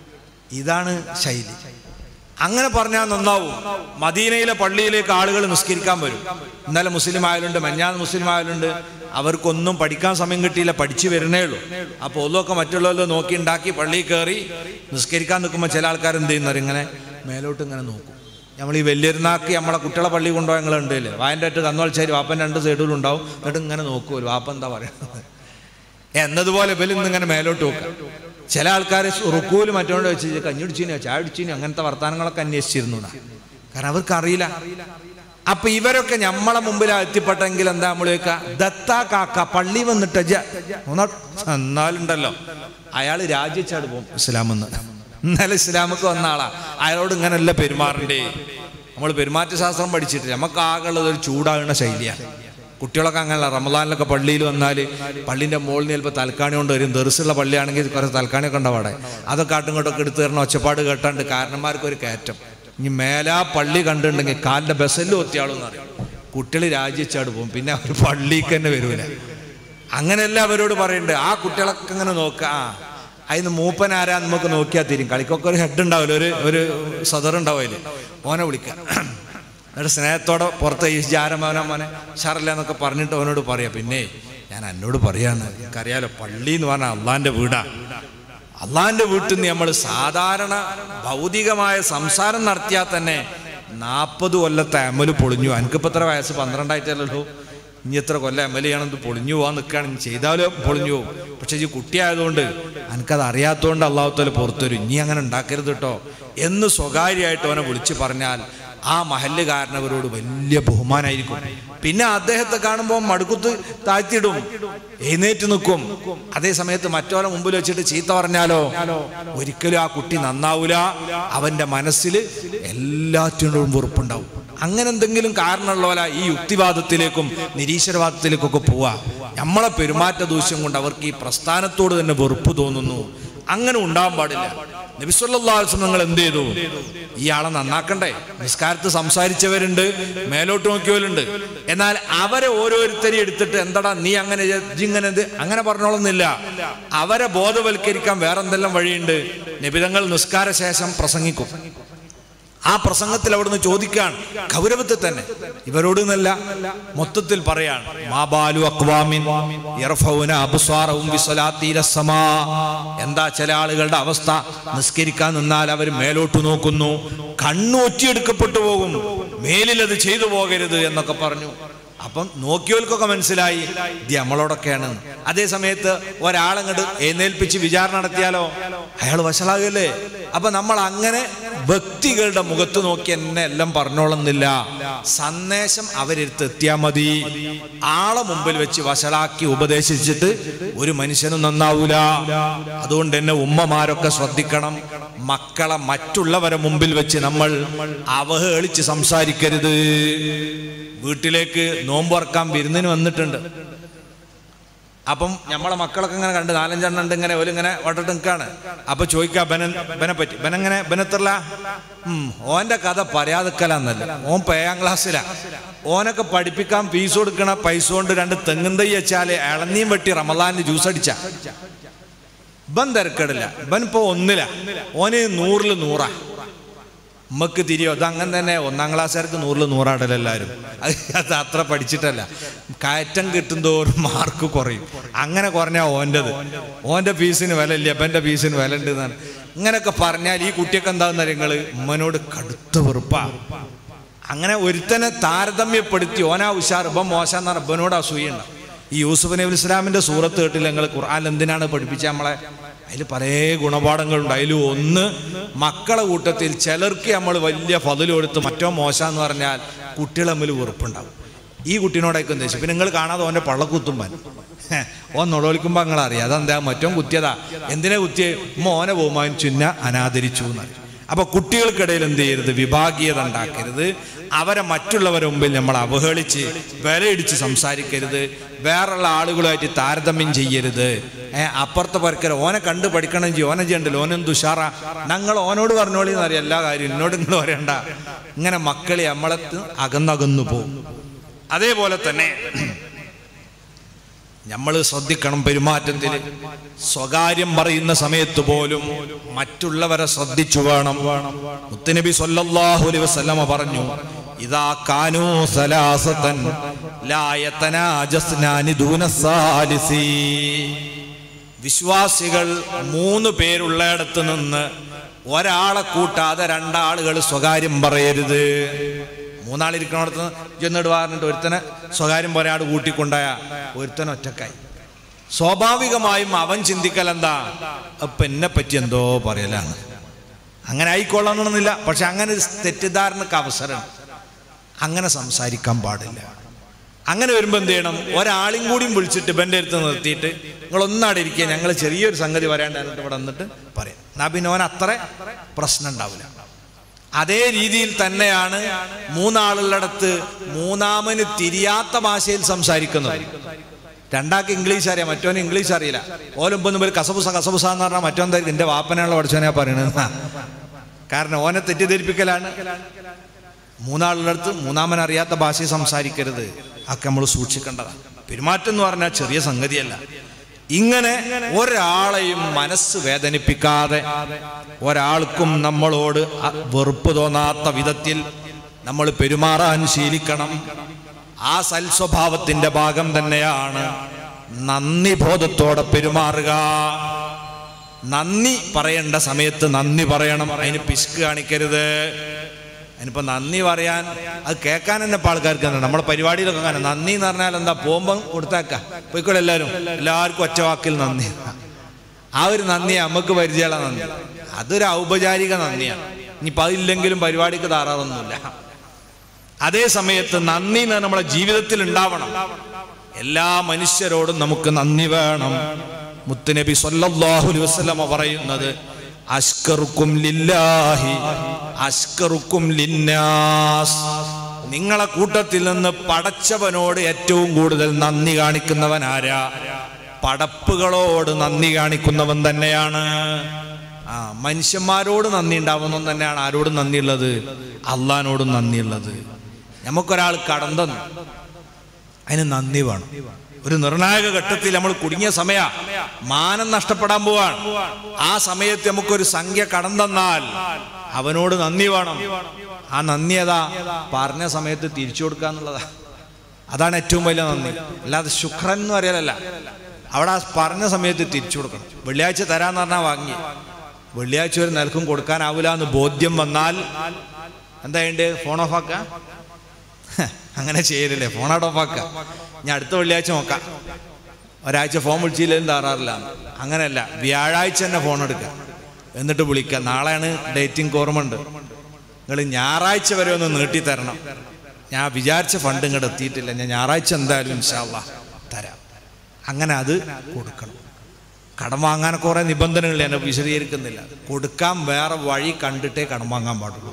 ഇതാണ് ശൈലി അങ്ങനെ പറഞ്ഞാൽ നന്നാവും മദീനയിലെ പള്ളിയിലേക്ക് ആളുകൾ നിസ്കരിക്കാൻ വരും ഇന്നലെ മുസ്ലിം ആയാലുണ്ട് മഞ്ഞാന്ന് മുസ്ലിം ആയാലുണ്ട് അവർക്കൊന്നും പഠിക്കാൻ സമയം കിട്ടിയില്ല പഠിച്ചു വരുന്നേ ഉള്ളൂ അപ്പോൾ ഒന്നൊക്കെ മറ്റുള്ളവരോ നോക്കി ഉണ്ടാക്കി പള്ളിയിൽ കയറി നിസ്കരിക്കാൻ നിൽക്കുമ്പോൾ ചില ആൾക്കാർ എന്ത് ചെയ്യുന്നവർ ഇങ്ങനെ മേലോട്ട് ഇങ്ങനെ നോക്കും നമ്മൾ ഈ വലിയൊരുന്നാക്കി നമ്മളെ കുട്ടികളെ പള്ളി കൊണ്ടുപോയി ഞങ്ങൾ ഉണ്ടല്ലേ വായൻ്റെ അറ്റ് കന്നുവളിച്ചാരി വാപ്പൻ രണ്ട് സൈഡിലും ഉണ്ടാവും എന്നിട്ട് ഇങ്ങനെ നോക്കുമല്ലോ വാപ്പ എന്താ പറയുന്നത് എന്നതുപോലെ ഇവലിന്ന് ഇങ്ങനെ മേലോട്ട് നോക്കാം ചില ആൾക്കാർ റുക്കൂല് മറ്റോണ്ട് വെച്ച് കഞ്ഞിടിച്ചിനോ ചാടിച്ചിനോ അങ്ങനത്തെ വർത്തമാനങ്ങളൊക്കെ അന്വേഷിച്ചിരുന്നു എന്നാ. കാരണം അവർക്ക് അറിയില്ല അപ്പൊ ഇവരൊക്കെ നമ്മളെ മുമ്പിൽ എത്തിപ്പെട്ടെങ്കിൽ എന്താ നമ്മൾ ചോദിക്കുക ദത്താ കാക്ക പള്ളി വന്നിട്ട് ജ ഒന്നാ എന്നാലുണ്ടല്ലോ അയാൾ രാജിച്ചാട് പോകും ഇസ്ലാമെന്ന് ഇന്നലെ ഇസ്ലാമൊക്കെ വന്ന ആളാ അയാളോട് ഇങ്ങനെയല്ല പെരുമാറണ്ടേ നമ്മൾ പെരുമാറ്റശാസ്ത്രം പഠിച്ചിട്ടില്ല നമുക്ക് ആകെയുള്ളത് ഒരു ചൂടാകുന്ന ശൈലിയാണ് കുട്ടികളൊക്കെ അങ്ങനല്ല റമദാനിലൊക്കെ പള്ളിയിൽ വന്നാൽ പള്ളിൻ്റെ മുകളിൽ നിന്ന് ചിലപ്പോൾ തൽക്കാണി കൊണ്ട് വരും ദർസുള്ള പള്ളിയാണെങ്കിൽ കുറച്ച് തൽക്കാണിയൊക്കെ ഉണ്ടാവും അവിടെ അതൊക്കെ ആട്ടും ഇങ്ങോട്ടൊക്കെ എടുത്ത് തരണം ഒച്ചപ്പാട് കേട്ടാണ്ട് കാരണന്മാർക്ക് ഒരു കയറ്റം ഇനി മേലാ പള്ളി കണ്ടിട്ടുണ്ടെങ്കിൽ കാലിൻ്റെ ബസ്സെല്ലാം ഒത്തിയാളെന്ന് അറിയും കുട്ടികൾ രാജിച്ചാട് പോകും പിന്നെ അവർ പള്ളിക്ക് തന്നെ വരൂല അങ്ങനെയല്ല അവരോട് പറയുന്നുണ്ട് ആ കുട്ടികളൊക്കെ അങ്ങനെ നോക്കുക ആ അതിന് മൂപ്പൻ ആരാ നമുക്ക് നോക്കിയാൽ തീരും കളിക്കൊക്കെ ഒരു ഹെഡ് ഉണ്ടാവില്ല ഒരു ഒരു സദർ ഉണ്ടാവില്ല ഓനെ വിളിക്കുക എന്നിട്ട് സ്നേഹത്തോടെ പുറത്ത് ഈ ജാരമോനെ മോനെ ഷാറല്ല എന്നൊക്കെ പറഞ്ഞിട്ട് അവനോട് പറയാം പിന്നെ ഞാൻ എന്നോട് പറയാണ് എനിക്കറിയാലോ പള്ളി എന്ന് പറഞ്ഞാൽ അള്ളാന്റെ വീടാ അള്ളാന്റെ വീട്ടിൽ നിന്ന് നമ്മൾ സാധാരണ ഭൗതികമായ സംസാരം നടത്തിയാൽ തന്നെ നാൽപ്പത് കൊല്ലത്തെ അമല് പൊളിഞ്ഞു എനിക്കിപ്പോൾ എത്ര വയസ്സ് പന്ത്രണ്ടായിട്ടല്ലോ ഇനി എത്ര കൊല്ലം എം എൽ എ ആണെന്ന് പൊളിഞ്ഞു പോകാൻ നിൽക്കുകയാണെങ്കിൽ ചെയ്താലും പൊളിഞ്ഞു പോകും പക്ഷെ ഈ കുട്ടിയായതുകൊണ്ട് എനിക്കത് അറിയാത്തതുകൊണ്ട് അള്ളാഹുത്തല പുറത്തുവരും ഇനി അങ്ങനെ ഉണ്ടാക്കരുത് കേട്ടോ എന്ന് സ്വകാര്യമായിട്ട് അവനെ വിളിച്ച് പറഞ്ഞാൽ ആ മഹല്ലുകാരനവരോട് വലിയ ബഹുമാനായിരിക്കും പിന്നെ അദ്ദേഹത്തെ കാണുമ്പോൾ മടുക്കുത്ത് താഴ്ത്തിയിടും എഴുന്നേറ്റ് നിൽക്കും അതേ സമയത്ത് മറ്റോലെ മുമ്പിൽ വെച്ചിട്ട് ചീത്ത പറഞ്ഞാലോ ഒരിക്കലും ആ കുട്ടി നന്നാവൂല അവന്റെ മനസ്സിൽ എല്ലാറ്റിനോടും വെറുപ്പുണ്ടാവും അങ്ങനെ എന്തെങ്കിലും കാരണമുള്ളവല ഈ യുക്തിവാദത്തിലേക്കും നിരീശ്വരവാദത്തിലേക്കൊക്കെ പോവാ നമ്മളെ പെരുമാറ്റ ദൂഷ്യം കൊണ്ട് അവർക്ക് ഈ പ്രസ്ഥാനത്തോട് തന്നെ വെറുപ്പ് തോന്നുന്നു അങ്ങനെ ഉണ്ടാവാൻ പാടില്ല നബിസ്വല്ലാസ്ലം നിങ്ങൾ എന്ത് ചെയ്തു ഇയാളെ നന്നാക്കണ്ടേ നിസ്കാരത്ത് സംസാരിച്ചവരുണ്ട് മേലോട്ട് നോക്കിയവരുണ്ട് എന്നാൽ അവരെ ഓരോരുത്തരെയും എടുത്തിട്ട് എന്താടാ നീ അങ്ങനെ ചെയ്യ്, ഇജ്ജ് ഇങ്ങനെ ഇത് അങ്ങനെ പറഞ്ഞോളന്നില്ല അവരെ ബോധവൽക്കരിക്കാൻ വേറെന്തെല്ലാം വഴിയുണ്ട് നിബിതങ്ങൾ നിസ്കാര ശേഷം പ്രസംഗിക്കും ആ പ്രസംഗത്തിൽ അവിടുന്ന് ചോദിക്കാൻ ഗൗരവത്തിൽ തന്നെ ഇവരോട് എന്നല്ല മൊത്തത്തിൽ പറയാണ് മാബാലു അക്വാമിൻ യർഫൗന അബ്സ്വാറഹും ബിസ്വലാത്തി ഇലസ്സമാ. എന്താ ചില ആളുകളുടെ അവസ്ഥ നിസ്കരിക്കാൻ നിന്നാൽ അവർ മേലോട്ട് നോക്കുന്നു കണ്ണൂറ്റിയെടുക്കപ്പെട്ടു പോകും മേലിൽ അത് ചെയ്തു പോകരുത് എന്നൊക്കെ പറഞ്ഞു അപ്പം നോക്കിയവർക്കൊക്കെ മനസ്സിലായി ഇത് നമ്മളോടൊക്കെയാണ് അതേ സമയത്ത് ഒരാളങ്ങോട്ട് എഴുന്നേൽപ്പിച്ച് വിചാരണ നടത്തിയാലോ അയാൾ വഷളാകല്ലേ അപ്പൊ നമ്മൾ അങ്ങനെ വ്യക്തികളുടെ മുഖത്ത് നോക്കി എന്നെ എല്ലാം പറഞ്ഞോളുന്നില്ല സന്ദേശം അവരെടുത്ത് എത്തിയാൽ മതി ആളെ മുമ്പിൽ വെച്ച് വഷളാക്കി ഉപദേശിച്ചിട്ട് ഒരു മനുഷ്യനും നന്നാവൂല അതുകൊണ്ട് എന്നെ ഉമ്മമാരൊക്കെ ശ്രദ്ധിക്കണം മക്കളെ മറ്റുള്ളവരെ മുമ്പിൽ വെച്ച് നമ്മൾ അവഹേളിച്ച് സംസാരിക്കരുത് വീട്ടിലേക്ക് നോമ്പുറക്കാൻ വിരുന്നിന് വന്നിട്ടുണ്ട് അപ്പം നമ്മളെ മക്കളൊക്കെ ഇങ്ങനെ കണ്ട് നാലഞ്ചെണ്ണം ഉണ്ട് ഇങ്ങനെ ഓലിങ്ങനെ വട്ടിട്ട് നിൽക്കാണ് അപ്പൊ ചോദിക്കുക ബനൻ ബനെ പറ്റി ബനെങ്ങനെ ബനത്തല്ല ഉം ഓന്റെ കഥ പറയാതിക്കലാന്നല്ല ഓൻ പേയാം ക്ലാസ്സിലാ ഓനൊക്കെ പഠിപ്പിക്കാൻ ഫീസ് കൊടുക്കണ പൈസ കൊണ്ട് രണ്ട് തെങ്ങും തൈ വെച്ചാല് ഇളനീം വെട്ടി റമലാന് ജ്യൂസ് അടിച്ച ബൻ തിരക്കേടില്ല ബൻ ഇപ്പൊ ഒന്നില്ല ഓന് നൂറിൽ നൂറാ ഉമ്മക്ക് തിരിയോ അത് അങ്ങനെ തന്നെ ഒന്നാം ക്ലാസ്സുകാർക്ക് നൂറിൽ നൂറാടല എല്ലാവരും അത് അത് അത്ര പഠിച്ചിട്ടല്ല കയറ്റം കിട്ടുന്തോറും മാർക്ക് കുറയും അങ്ങനെ കുറഞ്ഞാൽ ഓൻ്റെത് ഓൻ്റെ ഫീസിന് വില ഇല്ല അപ്പൻ്റെ ഫീസിന് വില ഉണ്ട് എന്നാണ് ഇങ്ങനെയൊക്കെ പറഞ്ഞാൽ ഈ കുട്ടിയൊക്കെ എന്താണെന്ന് നിങ്ങൾ ഉമ്മനോട് കടുത്ത വെറുപ്പാ അങ്ങനെ ഒരുത്തനെ താരതമ്യപ്പെടുത്തി ഓനാ ഉഷാർ ഇപ്പം മോശം എന്ന് പറഞ്ഞ ഇബനോട് അസൂയുണ്ട് ഈ യൂസുഫ് നബി ഇസ്ലാമിന്റെ സൂറത്ത് കേട്ടില്ല നിങ്ങൾ ഖുർആൻ എന്തിനാണ് പഠിപ്പിച്ച നമ്മളെ അതിൽ പല ഗുണപാഠങ്ങളുണ്ട് അതിൽ ഒന്ന് മക്കളെ കൂട്ടത്തിൽ ചിലർക്ക് നമ്മൾ വലിയ ഫതിൽ കൊടുത്ത് മറ്റോ മോശമെന്ന് പറഞ്ഞാൽ കുട്ടികളെ തമ്മിൽ വെറുപ്പുണ്ടാവും ഈ കുട്ടീനോടൊക്കെ ഉദ്ദേശിച്ചു പിന്നെ നിങ്ങൾ കാണാതെ ഓൻ്റെ പള്ളക്കുത്തുമ്പൻ ഓൻ നുളവിളിക്കുമ്പോൾ നിങ്ങൾ അറിയാം അതെന്താ മറ്റോ കുത്തിയതാ എന്തിനാ കുത്തിയ മോനെ ബഹുമാനിച്ചു ചുന്ന അനാദരിച്ചു എന്നാണ് അപ്പൊ കുട്ടികൾക്കിടയിൽ എന്ത് ചെയ്യരുത് വിഭാഗീയത ഉണ്ടാക്കരുത് അവരെ മറ്റുള്ളവരുടെ മുമ്പിൽ നമ്മൾ അവഹേളിച്ച് വിലയിടിച്ച് സംസാരിക്കരുത് വേറുള്ള ആളുകളുമായിട്ട് താരതമ്യം ചെയ്യരുത് ഏഹ് അപ്പുറത്തെ പരക്കര ഓനെ കണ്ട് പഠിക്കണം ചെയ്യും ഓനെ ചെയ്യണ്ടല്ലോ ഓനും തുഷാറ ഞങ്ങൾ ഓനോട് പറഞ്ഞോളി എന്നറിയാം എല്ലാ കാര്യവും എന്നോട് നിങ്ങൾ പറയണ്ട ഇങ്ങനെ മക്കളെ നമ്മളത്ത് അകന്നകന്നു പോകും അതേപോലെ തന്നെ നമ്മൾ ശ്രദ്ധിക്കണം പെരുമാറ്റത്തിൽ സ്വകാര്യം പറയുന്ന സമയത്ത് പോലും മറ്റുള്ളവരെ ശ്രദ്ധിച്ചു വേണം മുത്തുനബി സല്ലല്ലാഹു അലൈഹി വസല്ലമ പറഞ്ഞു ഇതാ കാനൂ സലാസതൻ ലാ യതനാജസ്നാനി ദൂന സാലിസി വിശ്വാസികൾ മൂന്ന് പേരുള്ളയിടത്ത് നിന്ന് ഒരാളെ കൂട്ടാതെ രണ്ടാളുകൾ സ്വകാര്യം പറയരുത് മൂന്നാളിരിക്കണോടത്ത് ചെന്നിട്ട് പറഞ്ഞിട്ട് ഒരുത്തനെ സ്വകാര്യം പറയാട് കൂട്ടിക്കൊണ്ടായ ഒരുത്തൻ ഒറ്റക്കായി സ്വാഭാവികമായും അവൻ ചിന്തിക്കൽ എന്താ അപ്പൊ എന്നെ പറ്റി എന്തോ പറയലാണ് അങ്ങനെ ആയിക്കൊള്ളണമെന്നില്ല പക്ഷെ അങ്ങനെ ഒരു തെറ്റിദ്ധാരണക്ക് അവസരം അങ്ങനെ സംസാരിക്കാൻ പാടില്ല അങ്ങനെ വരുമ്പോൾ എന്ത് ചെയ്യണം ഒരാളും കൂടിയും വിളിച്ചിട്ട് ഇവൻ്റെ അടുത്ത് നിർത്തിയിട്ട് നിങ്ങൾ ഒന്നാടെ ഇരിക്കുക ഞങ്ങൾ ചെറിയൊരു സംഗതി വരാണ്ടായിട്ട് ഇവിടെ വന്നിട്ട് പറയാം എന്നാ പിന്നെ ഓൻ അത്ര പ്രശ്നം ഉണ്ടാവില്ല അതേ രീതിയിൽ തന്നെയാണ് മൂന്നാളുള്ളടത്ത് മൂന്നാമന് തിരിയാത്ത ഭാഷയിൽ സംസാരിക്കുന്നത് രണ്ടാൾക്ക് ഇംഗ്ലീഷ് അറിയാം മറ്റോന് ഇംഗ്ലീഷ് അറിയില്ല ഓലൊമ്പൊന്നും പേര് കസബുസ കസബുസ എന്ന് പറഞ്ഞാൽ മറ്റോന്തായിരിക്കും എൻ്റെ വാപ്പനുള്ള പഠിച്ചോനെയാ പറയണത് കാരണം ഓനെ തെറ്റിദ്ധരിപ്പിക്കലാണ് മൂന്നാളുള്ളടത്ത് മൂന്നാമൻ അറിയാത്ത ഭാഷയിൽ സംസാരിക്കരുത് ഒക്കെ നമ്മൾ സൂക്ഷിക്കേണ്ടതാണ് പെരുമാറ്റം എന്ന് പറഞ്ഞാൽ ചെറിയ സംഗതിയല്ല ഇങ്ങനെ ഒരാളെയും മനസ്സ് വേദനിപ്പിക്കാതെ ഒരാൾക്കും നമ്മളോട് അ- വെറുപ്പ് തോന്നാത്ത വിധത്തിൽ നമ്മൾ പെരുമാറാൻ ശീലിക്കണം ആ സൽസ്വഭാവത്തിന്റെ ഭാഗം തന്നെയാണ് നന്ദി ബോധത്തോടെ പെരുമാറുക നന്ദി പറയേണ്ട സമയത്ത് നന്ദി പറയണം അതിന് പിശുക്ക് കാണിക്കരുത് അതിനിപ്പോ നന്ദി പറയാൻ അത് കേൾക്കാൻ തന്നെ ഇപ്പൊ ആൾക്കാർക്ക് തന്നെ നമ്മുടെ പരിപാടിയിലൊക്കെ കാണാം നന്ദി എന്ന് പറഞ്ഞാൽ എന്താ പോകുമ്പം കൊടുത്തേക്ക പോയിക്കോളെ എല്ലാവരും എല്ലാവർക്കും ഒറ്റ വാക്കിൽ നന്ദി ആ ഒരു നന്ദി നമുക്ക് പരിചയമുള്ള നന്ദി അതൊരു ഔപചാരിക നന്ദിയാണ് ഇനിയിപ്പോൾ അതില്ലെങ്കിലും പരിപാടിക്ക് താറാറൊന്നുമില്ല അതേ സമയത്ത് നന്ദി എന്ന് നമ്മുടെ ജീവിതത്തിൽ ഉണ്ടാവണം എല്ലാ മനുഷ്യരോടും നമുക്ക് നന്ദി വേണം മുത്തുനബി സല്ലല്ലാഹു അലൈഹി വസല്ലമ പറയുന്നത് അഷ്കറുക്കും ലില്ലാഹി അഷ്കറുക്കും ലിന്നാസ് നിങ്ങളെ കൂട്ടത്തിൽ നിന്ന് പടച്ചവനോട് ഏറ്റവും കൂടുതൽ നന്ദി കാണിക്കുന്നവൻ ആരാ പടപ്പുകളോട് നന്ദി കാണിക്കുന്നവൻ തന്നെയാണ് ആ മനുഷ്യന്മാരോട് നന്ദി ഉണ്ടാവുന്ന തന്നെയാണ് ആരോടും നന്ദിയുള്ളത് അള്ളഹാനോടും നന്ദിയുള്ളത് നമുക്കൊരാൾ കടം തന്നു അതിന് നന്ദി വേണം ഒരു നിർണായക ഘട്ടത്തിൽ നമ്മൾ കുടുങ്ങിയ സമയ മാനം നഷ്ടപ്പെടാൻ പോവാണ് ആ സമയത്ത് നമുക്കൊരു സംഖ്യ കടം തന്നാൽ അവനോട് നന്ദി വേണം ആ നന്ദി ഏതാ പറഞ്ഞ സമയത്ത് തിരിച്ചു കൊടുക്കുക എന്നുള്ളതാ അതാണ് ഏറ്റവും വലിയ നന്ദി അല്ലാതെ ശുക്രൻ എന്ന് പറയലല്ല അവിടെ ആ പറഞ്ഞ സമയത്ത് തിരിച്ചു കൊടുക്കണം വെള്ളിയാഴ്ച തരാന്ന് പറഞ്ഞാൽ വാങ്ങി വെള്ളിയാഴ്ച ഒരു നിലക്കും കൊടുക്കാനാവില്ല എന്ന് ബോധ്യം വന്നാൽ എന്താ വേണ്ടത് ഫോൺ ഓഫ് ആക്കുക ഹ, അങ്ങനെ ചെയ്യലില്ലേ ഫോൺ ഔട്ട് ഓഫ് ആക്കുക ഞാൻ അടുത്ത വെള്ളിയാഴ്ച നോക്കാം ഒരാഴ്ച ഫോൺ വിളിച്ചില്ലേലും താറാറില്ല അങ്ങനെയല്ല വ്യാഴാഴ്ച തന്നെ ഫോൺ എടുക്കുക എന്നിട്ട് വിളിക്കുക നാളെയാണ് ഡേറ്റിംഗ് ഓർമ്മയുണ്ട് നിങ്ങൾ ഞായറാഴ്ച വരെ ഒന്ന് നീട്ടി തരണം ഞാൻ വിചാരിച്ച ഫണ്ട് ഇങ്ങോട്ട് എത്തിയിട്ടില്ല ഞാൻ ഞായറാഴ്ച എന്തായാലും ഇൻഷാല്ല തരാം അങ്ങനെ അത് കൊടുക്കണം കടം വാങ്ങാൻ കുറേ നിബന്ധനകൾ ഞാൻ വിശദീകരിക്കുന്നില്ല കൊടുക്കാൻ വേറെ വഴി കണ്ടിട്ടേ കടം വാങ്ങാൻ പാടുള്ളൂ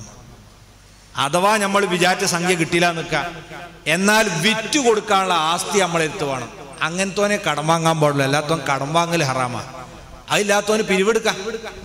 അഥവാ നമ്മൾ വിചാരിച്ച സംഖ്യ കിട്ടിയില്ല നിൽക്കാം എന്നാൽ വിറ്റ് കൊടുക്കാനുള്ള ആസ്തി നമ്മളെടുത്ത് വേണം അങ്ങനത്തോനെ കടം വാങ്ങാൻ പാടില്ല അല്ലാത്തവൻ കടം വാങ്ങൽ ഹറാമാ അതില്ലാത്തവന് പിരിവെടുക്കാം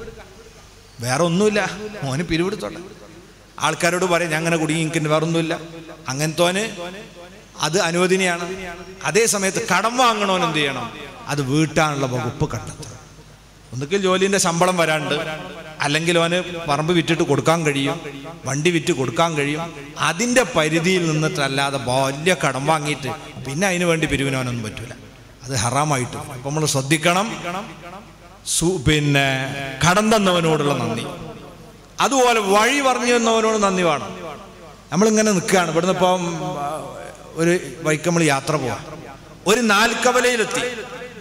വേറെ ഒന്നുമില്ല മോന് പിരിവെടുത്തോട്ടെ ആൾക്കാരോട് പറയും ഞാൻ അങ്ങനെ കുടുങ്ങി നിൽക്കുന്നു വേറെ ഒന്നുമില്ല അങ്ങനത്തോന് അത് അനുവദനീയാണ് അതേ സമയത്ത് കടം വാങ്ങണോൻ എന്ത് ചെയ്യണം അത് വീട്ടാനുള്ള വകുപ്പ് കണ്ടെത്തണം ഒന്നുകിൽ ജോലിന്റെ ശമ്പളം വരാണ്ട് അല്ലെങ്കിൽ അവന് പറമ്പ് വിറ്റിട്ട് കൊടുക്കാൻ കഴിയും വണ്ടി വിറ്റ് കൊടുക്കാൻ കഴിയും അതിന്റെ പരിധിയിൽ നിന്നിട്ടല്ലാതെ വലിയ കടം വാങ്ങിയിട്ട് പിന്നെ അതിനു വേണ്ടി പിരിവിനവനൊന്നും പറ്റൂല അത് ഹറാമായിട്ട് അപ്പൊ നമ്മൾ ശ്രദ്ധിക്കണം സു- പിന്നെ കടം തന്നവനോടുള്ള നന്ദി അതുപോലെ വഴി പറഞ്ഞു തന്നവനോട് നന്ദി വേണം നമ്മളിങ്ങനെ നിൽക്കുകയാണ് ഇവിടുന്ന് ഇപ്പം ആ, ഒരു വൈക്ക് നമ്മൾ യാത്ര പോവാം ഒരു നാൽക്കവലയിലെത്തി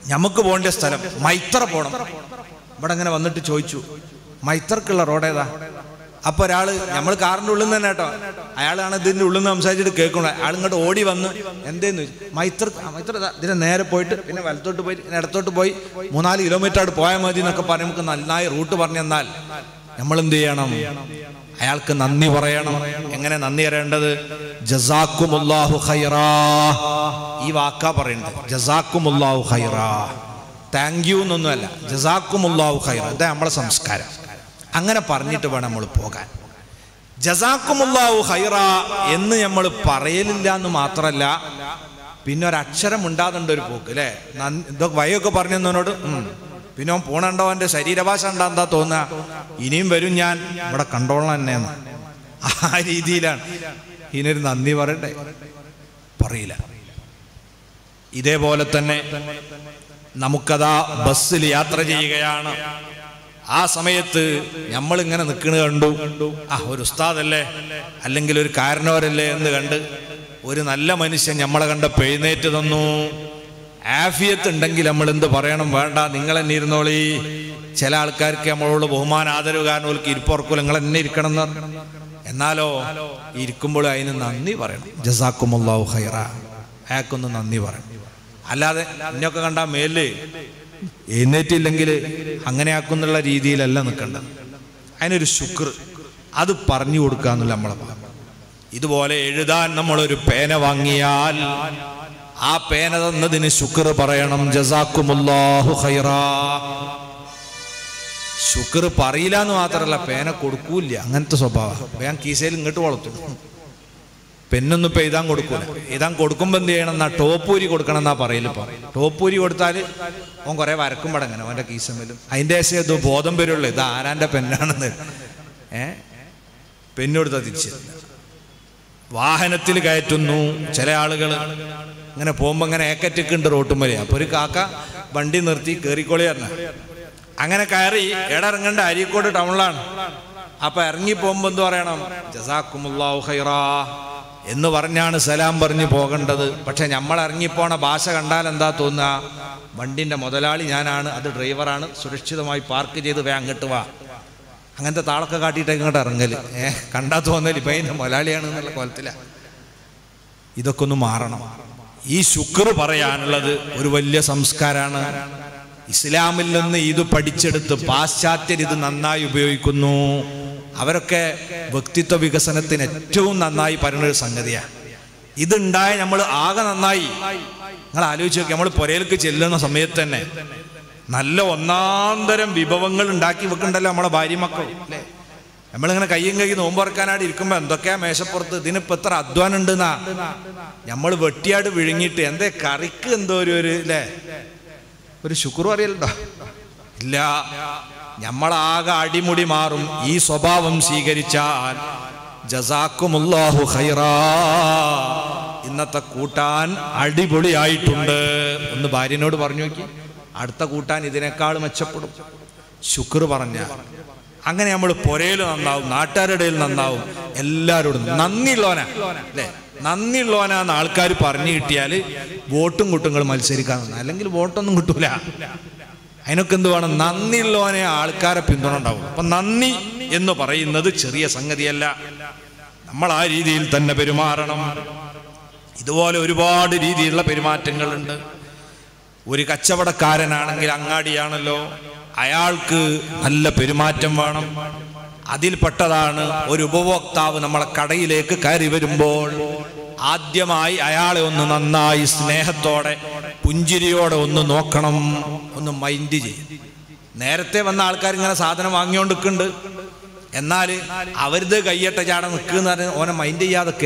നമുക്ക് പോകേണ്ട സ്ഥലം മൈത്ര പോണം ഇവിടെ അങ്ങനെ വന്നിട്ട് ചോദിച്ചു മൈത്രക്കുള്ള റോഡ് ഏതാ അപ്പൊ ഒരാള് നമ്മൾ കാറിന്റെ ഉള്ളിൽ നിന്ന് തന്നെ കേട്ടോ അയാളാണ് ഇതിന്റെ ഉള്ളിൽ നിന്ന് സംസാരിച്ചിട്ട് കേൾക്കണത് അയാൾ ഇങ്ങോട്ട് ഓടി വന്ന് എന്തേന്ന് ചോദിച്ചു മൈത്ര ആ, മൈത്ര ഇതാ, ഇതിന്റെ നേരെ പോയിട്ട് പിന്നെ വലത്തോട്ട് പോയി പിന്നെ ഇടത്തോട്ട് പോയി മൂന്നാല് കിലോമീറ്റർ അവിടെ പോയാൽ മതി എന്നൊക്കെ പറഞ്ഞ് നമുക്ക് നന്നായി റൂട്ട് പറഞ്ഞു തന്നാൽ നമ്മൾ എന്ത് ചെയ്യണം അയാൾക്ക് നന്ദി പറയണം എങ്ങനെ നന്ദി പറയേണ്ടത് ജസാക്കുമുല്ലാഹു ഖൈറാ ഈ വാക്കാ പറയുന്നത് ജസാക്കുമുല്ലാഹു ഖൈറാ താങ്ക് യു എന്നൊന്നുമല്ല ജസാക്കുമുല്ലാഹു ഖൈറ ഇതാ നമ്മളെ സംസ്കാരം അങ്ങനെ പറഞ്ഞിട്ട് വേണം നമ്മൾ പോകാൻ ജസാക്കുമുല്ലാഹു ഖൈറ എന്ന് നമ്മൾ പറയലില്ല എന്ന് മാത്രമല്ല പിന്നെ ഒരു അക്ഷരം ഉണ്ടാകുന്നുണ്ട് ഒരു പോക്ക് അല്ലേ നന്ദി- ഇതൊക്കെ വയൊക്കെ പറഞ്ഞവനോട് പിന്നെ അവൻ പോണുണ്ടോ അവൻ്റെ ശരീരഭാഷ ഉണ്ടാ എന്താ തോന്നുക ഇനിയും വരും ഞാൻ ഇവിടെ കണ്ടോളാം എന്നെന്ന് ആ രീതിയിലാണ് ഇതിനൊരു നന്ദി പറയണ്ടേ പറയില്ല ഇതേപോലെ തന്നെ നമുക്കതാ ബസ്സിൽ യാത്ര ചെയ്യുകയാണ് ആ സമയത്ത് നമ്മൾ ഇങ്ങനെ നിൽക്കണ കണ്ടു ആ ഒരു ഉസ്താദല്ലേ അല്ലെങ്കിൽ ഒരു കാരണവരല്ലേ എന്ന് കണ്ട് ഒരു നല്ല മനുഷ്യൻ നമ്മളെ കണ്ട എഴുന്നേറ്റ് തന്നു ആഫിയത്ത് ഉണ്ടെങ്കിൽ നമ്മൾ എന്ത് പറയണം വേണ്ട നിങ്ങൾ എന്നെ ഇരുന്നോളി ചില ആൾക്കാർക്ക് നമ്മളോട് ബഹുമാന ആദരവ് കാരണം ഓൾക്ക് ഇരിപ്പുറക്കൂല നിങ്ങൾ എന്നെ ഇരിക്കണം എന്ന് പറഞ്ഞു. എന്നാലോ ഇരിക്കുമ്പോൾ അതിന് നന്ദി പറയണം ജസാക്കുമുല്ലാഹു ഖൈറ അയാൾക്കൊന്ന് നന്ദി പറയണം അല്ലാതെ ഇന്നൊക്കെ കണ്ട മേല് എഴുന്നേറ്റില്ലെങ്കിൽ അങ്ങനെ ആക്കുന്നുള്ള രീതിയിലല്ല നിൽക്കേണ്ടത് അതിനൊരു ശുക്ർ അത് പറഞ്ഞു കൊടുക്കുക എന്നുള്ള നമ്മളെ ഭാഗം. ഇതുപോലെ എഴുതാൻ നമ്മളൊരു പേന വാങ്ങിയാൽ ആ പേന തന്നതിന് ശുക്ർ പറയണം ജസാക്കുമുല്ലാഹു ഖൈറാ ശുക്ർ പറയില്ല എന്ന് മാത്രമല്ല പേന കൊടുക്കൂല അങ്ങനത്തെ സ്വഭാവം വേഗം കീസയിൽ ഇങ്ങോട്ട് വളർത്തും പെണ്ണൊന്നും ഇപ്പൊ എഴുതാൻ കൊടുക്കൂല എഴുതാൻ കൊടുക്കുമ്പോ എന്ത് ചെയ്യണം എന്നാ ടോപ്പൂരി കൊടുക്കണം എന്നാ പറയല് ഇപ്പൊ ടോപ്പൂരി കൊടുത്താൽ അവൻ കുറെ വരക്കും പടങ്ങനെ അവന്റെ കീസമ്മലും അതിന്റെ ശേഷം ഇത് ബോധം വരുള്ളൂ ഇത് ആരാന്റെ പെണ്ണാണെന്ന് ഏ പെണ്ണ് കൊടുത്താൽ തിരിച്ചു വാഹനത്തിൽ കയറ്റുന്നു ചില ആളുകൾ ഇങ്ങനെ പോകുമ്പോ ഇങ്ങനെ ഏക്കറ്റൊക്കെ റോട്ടുമ്പലേ അപ്പൊ ഒരു കാക്ക വണ്ടി നിർത്തി കയറിക്കോളി പറഞ്ഞ അങ്ങനെ കയറി ഇടയിറങ്ങേണ്ട അരീക്കോട് ടൗണിലാണ് അപ്പൊ ഇറങ്ങി പോകുമ്പോ എന്ത് പറയണം ജസാക്കുമുല്ലാഹു ഖൈറാ എന്ന് പറഞ്ഞാണ് സലാം പറഞ്ഞു പോകേണ്ടത് പക്ഷെ നമ്മൾ ഇറങ്ങിപ്പോണ ഭാഷ കണ്ടാൽ എന്താ തോന്നുക വണ്ടിന്റെ മുതലാളി ഞാനാണ് അത് ഡ്രൈവറാണ് സുരക്ഷിതമായി പാർക്ക് ചെയ്ത് വേ അങ്ങോട്ട് വാ അങ്ങനത്തെ താളൊക്കെ കാട്ടിയിട്ട് ഇങ്ങോട്ട് ഇറങ്ങല് ഏ കണ്ടാ തോന്നല് ഇപ്പൊ അതിന്റെ മുതലാളിയാണ് എന്നുള്ള കോലത്തിലാ ഇതൊക്കെ ഒന്ന് മാറണം ഈ ശുക്ർ പറയാനുള്ളത് ഒരു വലിയ സംസ്കാരമാണ് ഇസ്ലാമിൽ നിന്ന് ഇത് പഠിച്ചെടുത്ത് പാശ്ചാത്യർ ഇത് നന്നായി ഉപയോഗിക്കുന്നു അവരൊക്കെ വ്യക്തിത്വ വികസനത്തിന് ഏറ്റവും നന്നായി പറയുന്ന ഒരു സംഗതിയാണ് ഇതുണ്ടായ നമ്മൾ ആകെ നന്നായി നിങ്ങൾ ആലോചിച്ച് നോക്കി നമ്മൾ പുരയിലേക്ക് ചെല്ലുന്ന സമയത്ത് തന്നെ നല്ല ഒന്നാന്തരം വിഭവങ്ങൾ ഉണ്ടാക്കി വെക്കണ്ടല്ലോ നമ്മളെ ഭാര്യ മക്കൾ അല്ലേ നമ്മളിങ്ങനെ കയ്യും കൈ നോമ്പറക്കാനായിട്ട് ഇരിക്കുമ്പോ എന്തൊക്കെയാ മേശപ്പുറത്ത് ഇതിനിപ്പോ എത്ര അധ്വാനം ഉണ്ടെന്നാ നമ്മൾ വെട്ടിയാട് വിഴുങ്ങിയിട്ട് എന്തേ കറിക്ക് എന്തോ ഒരു ഒരു അല്ലേ ഒരു ശുക്രു അറിയലുണ്ടോ ഇല്ല നമ്മളാകെ അടിമുടി മാറും ഈ സ്വഭാവം സ്വീകരിച്ചാൽ ജസാക്കുമുല്ലാഹു ഖൈറാ ഇന്നത്തെ കൂട്ടാൻ അടിപൊളിയായിട്ടുണ്ട് ഒന്ന് ഭാര്യനോട് പറഞ്ഞു നോക്കി അടുത്ത കൂട്ടാൻ ഇതിനേക്കാൾ മെച്ചപ്പെടും ശുക്ർ പറഞ്ഞ അങ്ങനെ നമ്മൾ പുരയിൽ നന്നാവും നാട്ടുകാരുടെ ഇടയിൽ നന്നാവും എല്ലാവരോടും നന്ദിയുള്ളവനാ അല്ലേ നന്ദിയുള്ളവനാന്ന് ആൾക്കാർ പറഞ്ഞു കിട്ടിയാൽ വോട്ടും കുട്ടുങ്ങൾ മത്സരിക്കാൻ നിന്നാ. അല്ലെങ്കിൽ വോട്ടൊന്നും കിട്ടൂല അതിനൊക്കെ എന്ത് വേണം നന്ദിയുള്ളവനെ ആൾക്കാരെ പിന്തുണ ഉണ്ടാവും അപ്പൊ നന്ദി എന്ന് പറയുന്നത് ചെറിയ സംഗതിയല്ല നമ്മൾ ആ രീതിയിൽ തന്നെ പെരുമാറണം ഇതുപോലെ ഒരുപാട് രീതിയിലുള്ള പെരുമാറ്റങ്ങളുണ്ട് ഒരു കച്ചവടക്കാരനാണെങ്കിൽ അങ്ങാടിയാണല്ലോ അയാൾക്ക് നല്ല പെരുമാറ്റം വേണം അതിൽപ്പെട്ടതാണ് ഒരു ഉപഭോക്താവ് നമ്മളെ കടയിലേക്ക് കയറി വരുമ്പോൾ ആദ്യമായി അയാളെ ഒന്ന് നന്നായി സ്നേഹത്തോടെ പുഞ്ചിരിയോടെ ഒന്ന് നോക്കണം ഒന്ന് മൈൻഡ് ചെയ്യും നേരത്തെ വന്ന ആൾക്കാർ ഇങ്ങനെ സാധനം വാങ്ങിയോണ്ടിരിക്കുന്നുണ്ട് എന്നാൽ അവരുത് കയ്യട്ട ചാട നിൽക്കുന്ന പറഞ്ഞ് ഓനെ മൈൻഡ് ചെയ്യാതൊക്കെ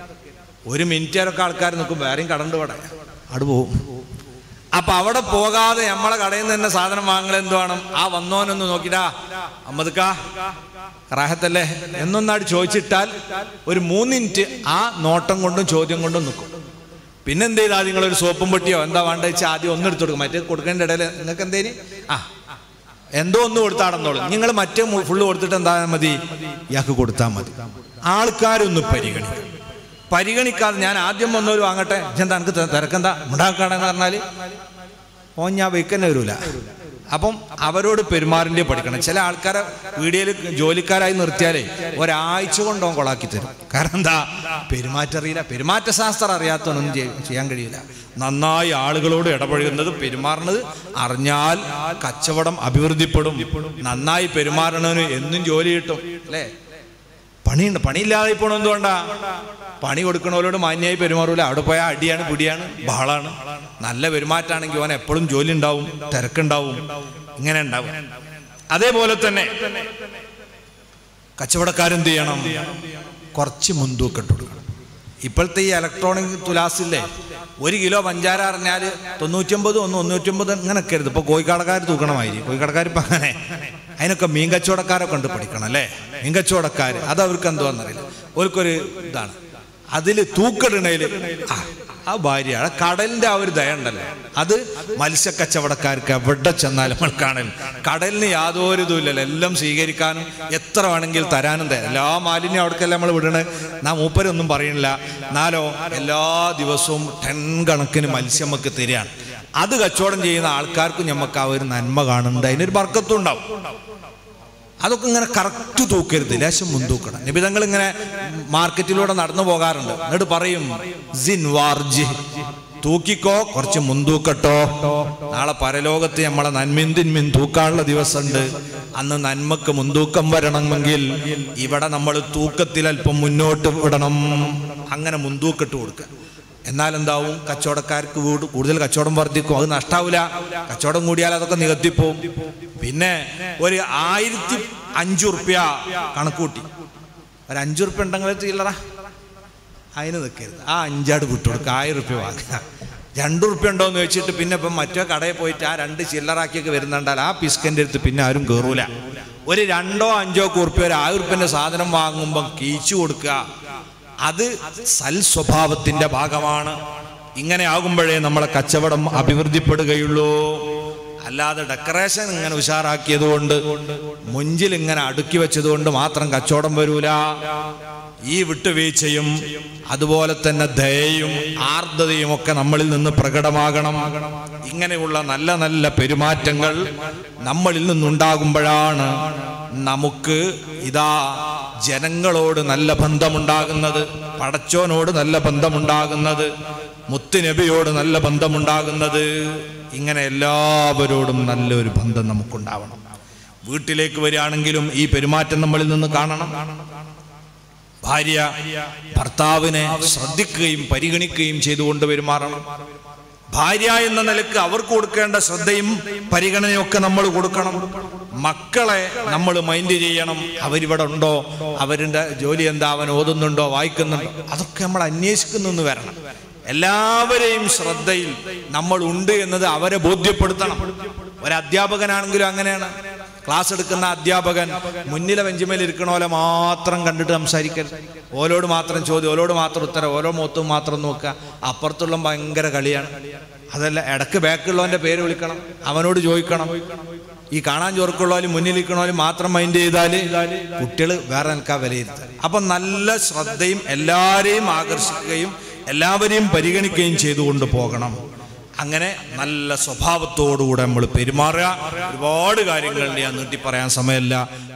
ഒരു മിനിറ്റേരൊക്കെ ആൾക്കാർ നിൽക്കും വേറെയും കടണ്ട് ഇവിടെ അവിടെ പോവും അപ്പൊ അവിടെ പോകാതെ നമ്മളെ കടയിൽ നിന്ന് തന്നെ സാധനം വാങ്ങൽ എന്ത് വേണം ആ വന്നോനൊന്ന് നോക്കിടാ അമ്മദ്ക്കാ റാഹത്തല്ലേ എന്നൊന്നാട് ചോദിച്ചിട്ടാൽ ഒരു മൂന്ന് മിനിറ്റ് ആ നോട്ടം കൊണ്ടും ചോദ്യം കൊണ്ടും നിൽക്കും പിന്നെന്ത് ചെയ്താൽ നിങ്ങൾ ഒരു സോപ്പും പൊട്ടിയോ എന്താ വേണ്ട വെച്ചാൽ ആദ്യം ഒന്ന് എടുത്തു കൊടുക്കും മറ്റേ കൊടുക്കേണ്ട ഇടയിൽ നിങ്ങൾക്ക് എന്തേനി ആ എന്തോ ഒന്ന് കൊടുത്താടെന്നോളൂ നിങ്ങൾ മറ്റേ ഫുള്ള് കൊടുത്തിട്ട് എന്താ മതി ഇയാൾക്ക് കൊടുത്താൽ മതി ആൾക്കാരൊന്ന് പരിഗണിക്കും പരിഗണിക്കാതെ ഞാൻ ആദ്യം വന്നൊരു വാങ്ങട്ടെ എന്താ എനിക്ക് തിരക്കെന്താ ഉണ്ടാക്കാണെന്ന് പറഞ്ഞാൽ ഓൻ ഞാൻ വെക്കന്നെ വരൂല അപ്പം അവരോട് പെരുമാറിൻ്റെ പഠിക്കണം ചില ആൾക്കാരെ വീഡിയോയിൽ ജോലിക്കാരായി നിർത്തിയാലേ ഒരാഴ്ച കൊണ്ട് ഓൻ കൊളാക്കി തരും കാരണം എന്താ പെരുമാറ്റം അറിയില്ല പെരുമാറ്റ ശാസ്ത്രം അറിയാത്തവനൊന്നും ചെയ്യ- ചെയ്യാൻ കഴിയില്ല നന്നായി ആളുകളോട് ഇടപഴകുന്നത് പെരുമാറുന്നത് അറിഞ്ഞാൽ കച്ചവടം അഭിവൃദ്ധിപ്പെടും നന്നായി പെരുമാറണവന് എന്നും ജോലി കിട്ടും അല്ലേ പണിയുണ്ട് പണിയില്ലാതെ പോണ എന്തുകൊണ്ടാ പണി കൊടുക്കണവരോട് മാന്യമായി പെരുമാറൂല അവിടെ പോയാൽ അടിയാണ് പിടിയാണ് ബഹളാണ് നല്ല പെരുമാറ്റാണെങ്കിൽ അവൻ എപ്പോഴും ജോലി ഉണ്ടാവും തിരക്കുണ്ടാവും ഇങ്ങനെ ഉണ്ടാവും അതേപോലെ തന്നെ കച്ചവടക്കാരെന്ത് ചെയ്യണം കുറച്ച് മുൻതൂക്കിട്ട് കൊടുക്കണം ഇപ്പോഴത്തെ ഈ ഇലക്ട്രോണിക് തുലാസില്ലേ ഒരു കിലോ പഞ്ചാര അറിഞ്ഞാൽ തൊണ്ണൂറ്റൊമ്പത് ഒന്ന് തൊണ്ണൂറ്റൊമ്പത് ഇങ്ങനെ കരുത് ഇപ്പോൾ കോഴിക്കടക്കാർ തൂക്കണമായിരിക്കും കോഴിക്കടക്കാർ ഇപ്പം അങ്ങനെ അതിനൊക്കെ മീൻ കച്ചവടക്കാരൊക്കെ ഉണ്ട് പഠിക്കണം അല്ലേ മീൻ കച്ചവടക്കാർ അത് അവർക്ക് എന്തുവാന്നറിയില്ല അവർക്കൊരു ഇതാണ് അതിൽ തൂക്കിടണേൽ ആ ആ ഭാര്യ ആ കടലിന്റെ ആ ഒരു ദയ ഉണ്ടല്ലോ അത് മത്സ്യക്കച്ചവടക്കാർക്ക് എവിടെ ചെന്നാലും നമ്മൾ കാണൽ കടലിന് യാതൊരു ഇതുമില്ലല്ലോ എല്ലാം സ്വീകരിക്കാനും എത്ര വേണമെങ്കിൽ തരാനും തരാം എല്ലാ മാലിന്യം അവിടേക്കല്ല നമ്മൾ വിടണേ നാ മൂപ്പരൊന്നും പറയണില്ല എന്നാലോ എല്ലാ ദിവസവും ടൺ കണക്കിന് മത്സ്യം നമുക്ക് തരികയാണ് അത് കച്ചവടം ചെയ്യുന്ന ആൾക്കാർക്കും നമുക്ക് ആ ഒരു നന്മ കാണുന്നുണ്ട് അതിനൊരു ബർക്കത്തും ഉണ്ടാവും അതൊക്കെ ഇങ്ങനെ കറക്റ്റ് തൂക്കരുത് ലേശം മുൻതൂക്കണം നിബിതങ്ങൾ ഇങ്ങനെ മാർക്കറ്റിലൂടെ നടന്നു പോകാറുണ്ട് എന്നിട്ട് പറയും "സിൻ വാർജി തൂക്കിക്കോ കുറച്ച് മുൻതൂക്കട്ടോ നാളെ പരലോകത്ത് നമ്മളെ നന്മയും തിന്മയും തൂക്കാനുള്ള ദിവസമുണ്ട് അന്ന് നന്മക്ക് മുൻതൂക്കം വരണമെങ്കിൽ ഇവിടെ നമ്മൾ തൂക്കത്തിൽ അല്പം മുന്നോട്ട് വിടണം അങ്ങനെ മുൻതൂക്കിട്ട് കൊടുക്കുക എന്നാൽ എന്താവും കച്ചവടക്കാർക്ക് വീട് കൂടുതൽ കച്ചവടം വർദ്ധിക്കും അത് നഷ്ടാവില്ല കച്ചവടം കൂടിയാൽ അതൊക്കെ നികത്തിപ്പോവും പിന്നെ ഒരു ആയിരത്തി അഞ്ചു റുപ്യ കണക്കൂട്ടി ഒരു അഞ്ചു റുപ്യ ഉണ്ടെങ്കിൽ ചില്ലറ അതിന് നിൽക്കരുത് ആ അഞ്ചാട് വിട്ടുകൊടുക്കുക ആയിരം റുപ്യ വാങ്ങുക രണ്ട് റുപ്യ ഉണ്ടോ എന്ന് ചോദിച്ചിട്ട് പിന്നെ ഇപ്പം മറ്റേ കടയിൽ പോയിട്ട് ആ രണ്ട് ചില്ലറാക്കിയൊക്കെ വരുന്നുണ്ടാൽ ആ പിസ്കൻ്റെ അടുത്ത് പിന്നെ ആരും കയറൂല ഒരു രണ്ടോ അഞ്ചോ കുറുപ്യ ഒരു ആയിരം റുപ്യൻ്റെ സാധനം വാങ്ങുമ്പം കീച്ചു കൊടുക്കുക അത് സൽ സ്വഭാവത്തിന്റെ ഭാഗമാണ് ഇങ്ങനെ ആകുമ്പോഴേ നമ്മളെ കച്ചവടം അഭിവൃദ്ധിപ്പെടുകയുള്ളൂ അല്ലാതെ ഡെക്കറേഷൻ ഇങ്ങനെ ഉഷാറാക്കിയത് കൊണ്ട് മുഞ്ചിൽ ഇങ്ങനെ അടുക്കി വെച്ചത് കൊണ്ട് മാത്രം കച്ചവടം വരൂല ഈ വിട്ടുവീഴ്ചയും അതുപോലെ തന്നെ ദയയും ആർദ്രതയും ഒക്കെ നമ്മളിൽ നിന്ന് പ്രകടമാകണം ഇങ്ങനെയുള്ള നല്ല നല്ല പെരുമാറ്റങ്ങൾ നമ്മളിൽ നിന്നുണ്ടാകുമ്പോഴാണ് നമുക്ക് ഇതാ ജനങ്ങളോട് നല്ല ബന്ധമുണ്ടാകുന്നത് പടച്ചോനോട് നല്ല ബന്ധമുണ്ടാകുന്നത് മുത്തുനബിയോട് നല്ല ബന്ധമുണ്ടാകുന്നത് ഇങ്ങനെ എല്ലാവരോടും നല്ലൊരു ബന്ധം നമുക്കുണ്ടാവണം വീട്ടിലേക്ക് വരികയാണെങ്കിലും ഈ പെരുമാറ്റം നമ്മളിൽ നിന്ന് കാണണം ഭാര്യ ഭർത്താവിനെ ശ്രദ്ധിക്കുകയും പരിഗണിക്കുകയും ചെയ്തുകൊണ്ട് പെരുമാറണം ഭാര്യ എന്ന നിലക്ക് അവർക്ക് കൊടുക്കേണ്ട ശ്രദ്ധയും പരിഗണനയും ഒക്കെ നമ്മൾ കൊടുക്കണം മക്കളെ നമ്മൾ മൈൻഡ് ചെയ്യണം അവരിവിടെ ഉണ്ടോ അവരുടെ ജോലി എന്താ അവൻ ഓതുന്നുണ്ടോ വായിക്കുന്നുണ്ടോ അതൊക്കെ നമ്മൾ അന്വേഷിക്കുന്നു വരണം എല്ലാവരെയും ശ്രദ്ധയിൽ നമ്മൾ ഉണ്ട് എന്നത് അവരെ ബോധ്യപ്പെടുത്തണം ഒരു അധ്യാപകനാണെങ്കിലും അങ്ങനെയാണ് ക്ലാസ് എടുക്കുന്ന അധ്യാപകൻ മുന്നിലെ ബെഞ്ചുമേൽ ഇരിക്കണ പോലെ മാത്രം കണ്ടിട്ട് സംസാരിക്കരുത് ഓലോട് മാത്രം ചോദ്യം ഓലോട് മാത്രം ഉത്തരം ഓരോ മുഖത്തും മാത്രം നോക്കുക അപ്പുറത്തുള്ള ഭയങ്കര കളിയാണ് അതല്ല ഇടക്ക് ബാക്കിയുള്ളവന്റെ പേര് വിളിക്കണം അവനോട് ചോദിക്കണം ഈ കാണാൻ ചോർക്കുള്ളവരും മുന്നിലിരിക്കണവരും മാത്രം മൈൻഡ് ചെയ്താൽ കുട്ടികൾ വേറെ നിൽക്കാൻ വിലയിരുത്തുക അപ്പം നല്ല ശ്രദ്ധയും എല്ലാവരെയും ആകർഷിക്കുകയും എല്ലാവരെയും പരിഗണിക്കുകയും ചെയ്തുകൊണ്ട് പോകണം അങ്ങനെ നല്ല സ്വഭാവത്തോടുകൂടെ നമ്മൾ പെരുമാറുക ഒരുപാട് കാര്യങ്ങൾ ഞാൻ നീട്ടി പറയാൻ സമയമില്ല